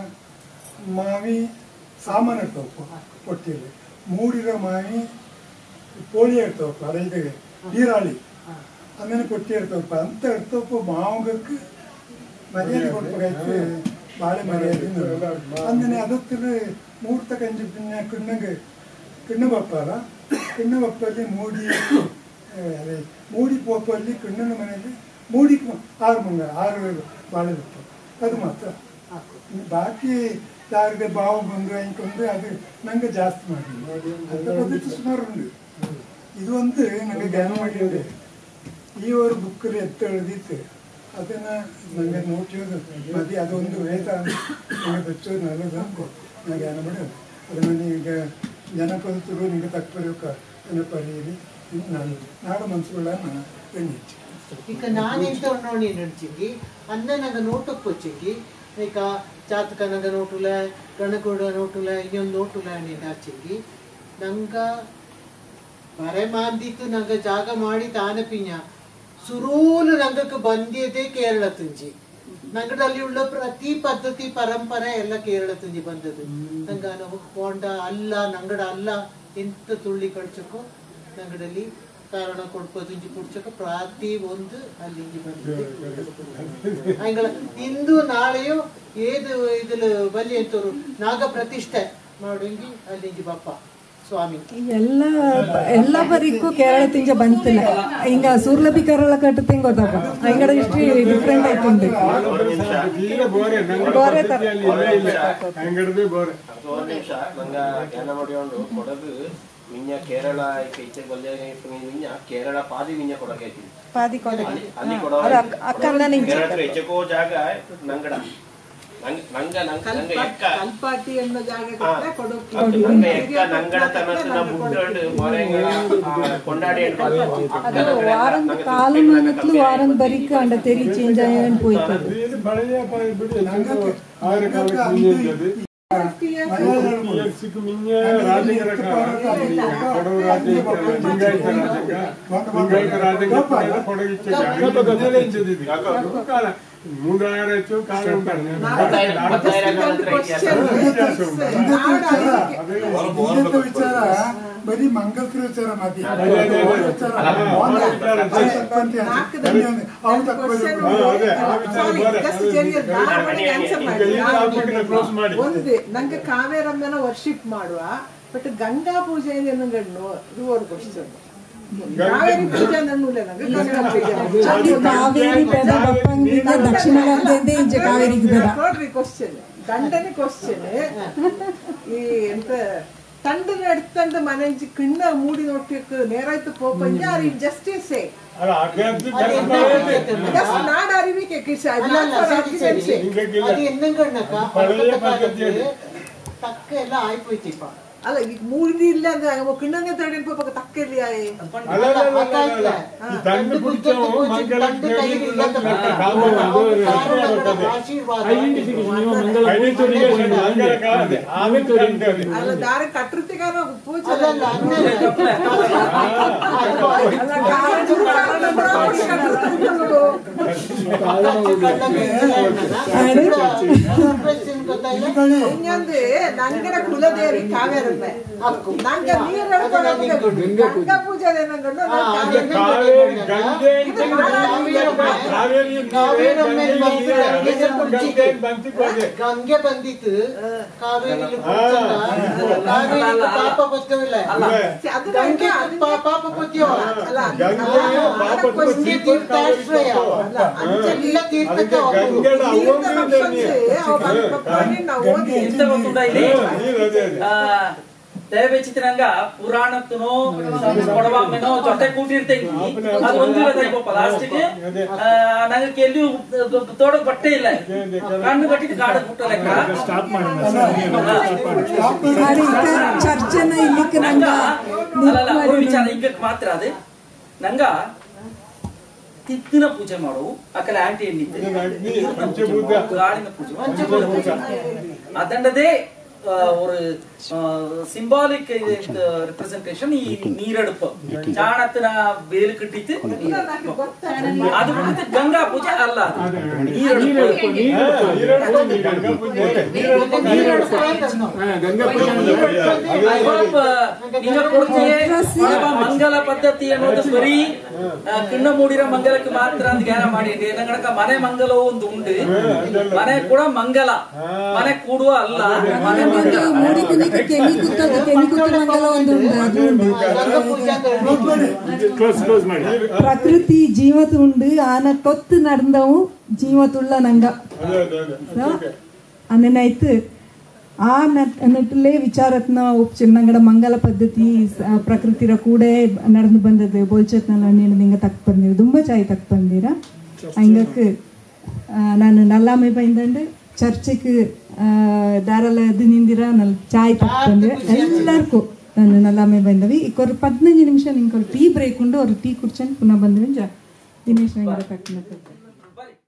ಮಾವಿ ಸಾಮಾನು ಇರ್ತವಪ್ಪ ಕೊಟ್ಟಿಲ್ಲ ಮೂಡಿರೋ ಮಾವಿ ಪೋಳಿ ಇರ್ತವಪ್ಪ ರೈತಗೆ ನೀರಾಳಿ ಆಮೇಲೆ ಕೊಟ್ಟಿ ಇರ್ತವಪ್ಪ ಅಂತ ಇರ್ತವಪ್ಪ ಮಾವಗಕ್ಕೆ ಮರ್ಯಾದೆ ಕೊಡ್ಬೇಕಾಯ್ತು ಬಾಳೆ ಮರ್ಯಾದೆ ಅಂದ್ರೆ ಅದಕ್ಕೆ ಮೂರ್ತ ಕಂಜಿ ಪಿನ್ನ ಕಿಣ್ಣಗೆ ಕಿಣ್ಣ ಬಪ್ಪಾರ ಕಿಣ್ಣ ಬಪ್ಪಲ್ಲಿ ಮೂಡಿ ಆ, ಅದೇ ಮೂಡಿ ಪೋಪಲ್ಲಿ ಕಿಣ್ಣನ ಮನೆಯಲ್ಲಿ ಮೂಡಿ ಕು- ಆರು ಮಂಗ ಆರು ಬಾಳೆ ಬಪ್ಪ ಅದು ಮಾತ್ರ ಬಾಕಿ ಯಾರಿಗೆ ಬಾವು ಬಂದು ಅಂದ್ಕೊಂಡು ಅದು ನಂಗೆ ಜಾಸ್ತಿ ಮಾಡಿ ಅಂತ ಪದ್ಧತಿ ಸುಮಾರು ಉಂಟು ಇದು ಒಂದು ನಂಗೆ ಜ್ಞಾನ ಮಾಡಿದೆ ಈ ಒಂದು ಬುಕ್ಕಲ್ಲಿ ಎತ್ತ ಎಳೆದಿತ್ತು ಅದನ್ನ ನಂಗೆ ನೋಟಿಯೋದು ಮದಿ ಅದೊಂದು ವೇದ ನಂಗೆ ಬೆಚ್ಚೋದು ನಲ್ಲದು ಅನ್ಕೊ ನಾನು ಜ್ಞಾನ ಮಾಡೋದು ಅದನ್ನು ಈಗ ಜನಪದತರು ನಿಮಗೆ ತಕ್ಕಬೇಕು ನೆನಪರಿಯಲ್ಲಿ ನಾನು ನಾಡು ಮನಸ್ಸುಗಳನ್ನ ಎಣ್ಣಿಚ್ಚು ఇక నానెంత ఉన్నాడు నడిచింది అన్న ನಂಗೆ ನೋಟಕ್ಕೆ వచ్చింది ఇక ಜಾತಕ ನಂಗೆ ನೋಟುಲ ಗಣಕೂಡ ನೋಟುಲ ಇನ್ನೊಂದು ನೋಟುಲ ನೀನು ಹಚ್ಚಿಂది ನಂಗ ಬರೆ ಮಾಂದಿತ್ತು ನಂಗ ಜಾಗ ಮಾಡಿ ತಾನ ಪಿಂಜ ಸುರೂಲು ನಂಗಕ್ಕೆ ಬಂದಿದೆ ಕೇರಳ ತುಂಜಿ ನಂಗಡಲ್ಲಿ ಉಳ್ಳ ಪ್ರತಿ ಪದ್ಧತಿ ಪರಂಪರೆ ಎಲ್ಲ ಕೇರಳ ತುಂಜಿ ಬಂದದ್ದು ನಂಗ ನಾವು ಪೋಂಡ ಅಲ್ಲ ನಂಗಡ ಅಲ್ಲ ಎಂತ ತುಳ್ಳಿ ಕಳ್ಚಕ್ಕೋ ನಂಗಡಲ್ಲಿ ಕಾರಣ ಕೊಡ್ಪದಿಂಜಿ ಕುಡ್ಚಕ ಪ್ರಾತಿ ಒಂದು ಅಲ್ಲಿಂಜಿ ಬಂದಿದೆ ಅಂಗಳ ಇಂದು ನಾಳೆಯು ಏದು ಇದಿಲು ಬಲ್ಲಿ ಅಂತವ್ರು ನಾಗ ಪ್ರತಿಷ್ಠೆ ಮಾಡೋಂಗಿ ಅಲ್ಲಿಂಜಿ ಬಪ್ಪ ಸ್ವಾಮಿ ಎಲ್ಲ ಎಲ್ಲ ಬರಿಗೂ ಕೇರಳ ತಿಂಜ ಬಂತಿಲ್ಲ ಹಿಂಗ ಸೂರ್ಲಭಿ ಕೇರಳ ಕಟ್ಟುತ್ತಿ ಗೊತ್ತಪ್ಪ ಹಿಂಗಡ ಇಷ್ಟು ಡಿಫ್ರೆಂಟ್ ಆಯ್ತುಂಡು ತೀರ ಬೋರೆ ನಂಗೆ ಬೋರೆ ತರ. ಪದ್ಧತಿಯಲ್ಲಿ ಇಲ್ಲೇ ಇಲ್ಲ ಅಂಗಡದೇ ಬೋರೆ ಅದು ಒಂದ್ ನಿಮಿಷ ನಂಗ ಜ್ಞಾನ ಮಾಡಿಕೊಂಡು ಕೊಡಗು ವಿಂಜ ಕೇರಳ ಈಚೆ ಬಲ್ಲೆ ವಿಂಜ ಕೇರಳ ಪಾದಿ ವಿಂಜ ಕೊಡಗೆ ಐತಿ ಪಾದಿ ಕೊಡ ಅಲ್ಲಿ ಅಲ್ಲಿ ಕೊಡವ ಅದು ಅಕ್ಕ- ಅಕ್ಕಂದ ನಿಂಚೆ. ಕೇರಳ ಹತ್ರ ಹೆಚ್ಚಕೋ ಜಾಗ ನಂಗಡ ನಂಗ ನಂಗ ನಂಗ ನಂಗ ಎಕ್ಕ ಕಲ್ಪಾಟಿ ಅನ್ನೋ ಜಾಗಕ್ಕೆ ಹಾ. ಕೊಡೋಕೆ ಅದು ನಂಗ ಎಕ್ಕ ನಂಗಡ ತನಕ ಬುಟ್ಟಂಡು ಮೊರೆಂಗ ಕೊಂಡಾಡಿ ಅದು ವಾರಂದ ಕಾಲು ಮನತ್ಲು ವಾರಂದ ಬರಿಕ ಅಂಡ ತೆರಿ ಚೇಂಜ್ ಆಯನ್ ಪೋಯ್ತದು ಇದು ಬಳೆಯ ಪ- ಬಿಡಿ ಹೆಚ್ಚು ಆರ ಕಾಲಕ್ಕೆ ಮುಂದೆ ಇದ್ದದ್ದು. ಇಯರ್ಸಿಗೂ ಮಿಂಜ ರಾಜಂಗರ ಕಾಲ ಕೊಡವ ರಾಜಂಗ ಲಿಂಗಾಯತ ರಾಜಂಗ ಲಿಂಗಾಯತ ರಾಜಂಗ ಕೊಡಗು ಇಚ್ಚೆ ಮೊದಲೇ ಇದ್ದದ್ದು ಇದು. ಕಾಲ ಮೂರಾರು ಹೆಚ್ಚು ಕಾಲ ಉಂಟು ವ್ಯತ್ಯಾಸ ಉಂಟು ಹಿಂದಿನ ವಿಚಾರ ಬರೀ ಮಂಗಲ್ತರ ವಿಚಾರ ಮಾತಿ ಅದೇ, ಅದೇ, ಅದೇ. ಅವ್ನು ತಕ್ಕೊಳ್ಳಿ ಹಾ, ಅದೇ ಆ ವಿಚಾರ ಬೇರೆ. ಈಗ ಈ ಟಾಪಿಕ್ನ ಕ್ಲೋಸ್ ಮಾಡಿ ಒಂದು ನಂಗೆ ಕಾವೇರಮ್ಮನ ವರ್ಷಿಪ್ ಮಾಡುವ ಬಟ್ ಗಂಗಾ ಪೂಜೆ ಏನಗಣ್ಣು ಇವರು ಕ್ವಶನ್ ಕಾವೇರಿ ಪೂಜೆ ನನ್ನೂಲೆ ನಂಗೆ ಗಂಗಾ ಪೂಜೆ ಅಲ್ಲಿ ಕಾವೇರಿ ಪೆದ ಬಪ್ಪಂಗಿಂದ ದಕ್ಷಿಣ ಕನ್ನಡ ಇಂಚೆ ಕಾವೇರಿಗೆ ಬೇಡ ನೋಡ್ರಿ ಕ್ವಶನ್ ದಂಡನೆ ಕ್ವಶನ್ ಈ ಎಂತ ತಂಡನ ಎಡ್ತಂಡ ಮನೆಂಚಿ ಕಿಣ್ಣ ಮೂಡಿ ನೋಡ್ಬೇಕು ನೇರಾಯ್ತು ಪೋಪಂಜ ಆರ್ ಇನ್ ಜಸ್ಟಿಸ್ ಸೇ ಅಲ್ಲ ಅಭ್ಯರ್ಥಿ ಜಸ್ಟ್ ನಾಡ ಅರಿವಿಕೆ ಕಿಶ ಅಲ್ಲ ಅಲ್ಲ ಸರಿ ಸರಿ ಹಿಂಗಾಗಿಲ್ಲ. ಅದು ಎನ್ನಂಗಣ್ಣಕ್ಕ ಪಳೆಯ ಅಪ್ಪತ್ತ ಪದ್ಧತಿಯಲ್ಲಿ. ಕಾಲಕ್ಕೆ ತಕ್ಕ ಎಲ್ಲ ಆಯ್ಪೋಯ್ತಿಪ್ಪ ಅಲ್ಲ ಈಗ ಮೂಡಿ ಇಲ್ಲ ಅಂದ್ರೆ ಕಿಣ್ಣನೆ ತಡೆ ಪೋಪ ತಕ್ಕೆಲ್ಲಿ ಆಯ್ ಅಲ್ಲ, ಅಲ್ಲ, ಅಲ್ಲ, ಅಲ್ಲ, ಅಲ್ಲ. ಈ ದಂಡು ಕುಡಿಚವು ಮಂಗಳ ಐಡೆಂಟಿಫಿಕೇಶನ್ ಮಂಗಳ ಕಾಲದೆ ಆಮೇಲೆ ಕಂಡದೆ ಅಲ್ಲ ದಾರಿ ಕಟ್ಟೃತಿಗಾರ ಪೂಜೆ ಅಲ್ಲಲ್ಲ ಅಲ್ಲ ಕಾರಣ ಕಾರಣ ಬ್ರಾಹ್ಮಣ ಕಟ್ಟೃತಿಗಳು. ಇನ್ನೊಂದು ನಂಗಡ ಕುಲದೇವಿ ಕಾವೇರಮ್ಮೆ ನಂಗೆ ನೀರು ಗಂಗಾ ಪೂಜೆ ಏನಂಗಂಡು ಕಾವೇರಿ ಗಂಗೆ ಕಾವೇರಿ ಗಂಗೆ ಬಂತಿ ಕೊಡೆ ಗಂಗೆ ಬಂದಿತ್ತು ಕಾವೇರಿ ಕಾವೇರಿ ಪಾಪ ಬತ್ತವಿಲ್ಲ ಅದು ಗಂಗೆ ನಂಗೆ ಪಾ- ಪಾಪ ಬತ್ತಿಯವ ಅಲ್ಲ ಗಂಗೆ ಪಾಪ ಗಂಗೆ ತೀರ್ಥಾಶ್ರಯ ಎಲ್ಲ ತೀರ್ಥಕ್ಕೆ ಹೋಗುದು. ಗಂಗೆಡ ತೀರ್ಥ ಅವನು ನಕ್ಷತ್ರ ಅವ ಬಂದ್ ಪಪ್ಪನಿ ನಾವು ಓದಿ ಎಂತ ಗೊತ್ತುಂಟ ಇಲ್ಲಿ ನೀರು ಅದೇ ಅದೇ ಆ, ದಯವೆಚ್ಚಿತಿನಂಗ ಪುರಾಣತ್ತುನೋ ಕೊಡವಾಮೆನೋ ಜೊತೆ ಕೂಟಿರ್ತೇನೆ ಅದು ಒಂದಿಲ್ಲ ತೈಪಪ್ಪ ಲಾಸ್ಟಿಗೆ ನಂಗೆ ಕೆಲ್ಲಿ ತೋಡಕ್ ಬಟ್ಟೆ ಇಲ್ಲ ಕಣ್ಣು ಕಟ್ಟಿದ್ದು ಕಾಡ ಬಿಟ್ಟ ಲೆಕ್ಕ ಸ್ಟಾಪ್ ಮಾಡಿ ಮಾಡಿ ಇಕ್ಕ ಚರ್ಚೆನ ಇಲ್ಲಿಕ್ಕೆ ನಂಗ ಅಲ್ಲಲ್ಲ ಒಂದು ವಿಚಾರ ಈಗ ಮಾತ್ರ ಅದು ನಂಗ ತಿತ್ತಿನ ಪೂಜೆ ಮಾಡು ಅಕ್ಕಲ ಆಂಟಿ ಎಣ್ಣಿದ್ದೆ ಅಗ್ನಿ ಪಂಚಭೂತ ಗಾಳಿನ ಪೂಜೆ ಪಂಚಭೂತ ಅದಂಡದೇ ಆ, ஒரு ಸಿಂಬಾಲಿಕ್ ರಿಪ್ರೆಸೆಂಟೇಷನ್ ಈ ನೀರಡುப்பு ಚಾಣತ್ತಿನ ಬೇಲು ಕಟ್ಟಿತ್ತು ಅದು ಬಿಟ್ಟು ಗಂಗಾ ಪೂಜೆ ಅಲ್ಲ ಅದು. ನೀರಡುப்பு ಗಂಗಾ ಪೂಜೆ I hope, ಆ, ನಿಜ ಕೊಡ್ತೀಯೇ ಅಥವಾ ಮಂಗಲ ಪದ್ಧತಿ ಅನ್ನೋದು ಬರೀ ಆ, ಕಿಣ್ಣ ಮೂಡಿರೋ ಮಂಗಲಕ್ಕೆ ಮಾತ್ರ ಅಂತ ಜ್ಞಾನ ಮಾಡಿ ನಂಗಡಕ ಮನೆ ಮಂಗಲವು ಒಂದು ಉಂಟು ಮನೆ ಕೂಡ ಮಂಗಲ ಮನೆ ಕೂಡುವ ಅಲ್ಲ ಮನೆ ಮಂಗಲ ಮೂಡಿ ಕುದಿಕ ಕೆಮಿ ಕುತ್ತದ ಕೆಮಿ ಕುತ್ತ ಮಂಗಲ ಒಂದು ಉಂಟು ಅದು ಉಂಟು ಗಂಗಾ ಪೂಜೆ ಅಂತ ಕ್ಲೋಸ್ ಕ್ಲೋಸ್ ಮಾಡಿ ಪ್ರಕೃತಿ ಜೀವತ್ ಉಂಡು ಆನ ಕೊತ್ತು ನಡೆದವು ಜೀವತುಳ್ಳ ನಂಗ ಅದೇ ಅದೇ ಅದೇ ಅನ್ನೆನಾಯ್ತು ಆ ನಟ್ ನಟ್ಟಲೆ ವಿಚಾರತ್ನ ಉಪ್ಚಿನ್ನಂಗಡ ಮಂಗಲ ಪದ್ಧತಿ ಸ- ಪ್ರಕೃತಿರ ಕೂಡ ನಡೆದು ಬಂದದ್ದು ಬೋಲ್ಚತ್ನಲ್ಲ ನೀನು ನಿಂಗೆ ತಕ್ ಬಂದಿರ ತುಂಬ ಚಾಯ್ ತಕ್ ಬಂದಿರ ಹಂಗಕ್ಕೆ ನಾನು ನಲ್ಲಾಮೆ ಬೈಂದಂಡು ಚರ್ಚೆಗೆ ದಾರಲ್ಲ ಇದು ನಿಂದಿರ ನಲ್ ಚಾಯ್ ತಕ್ ಬಂದಿರ ಎಲ್ಲರಿಗೂ ನಾನು ನಲ್ಲಾಮೆ ಬಂದವಿ ಈಗ ஒரு ಹದಿನೈದು ನಿಮಿಷ ನಿಂಗೆ ಟೀ ಬ್ರೇಕ್ ಉಂಡು ಅವ್ರು ಟೀ ಕುಡ್ಚಂಡು ಪುನಃ ಬಂದ್ರೆ ದಿನೇಶ್ ನಂಗೆ ತಕ್ಕ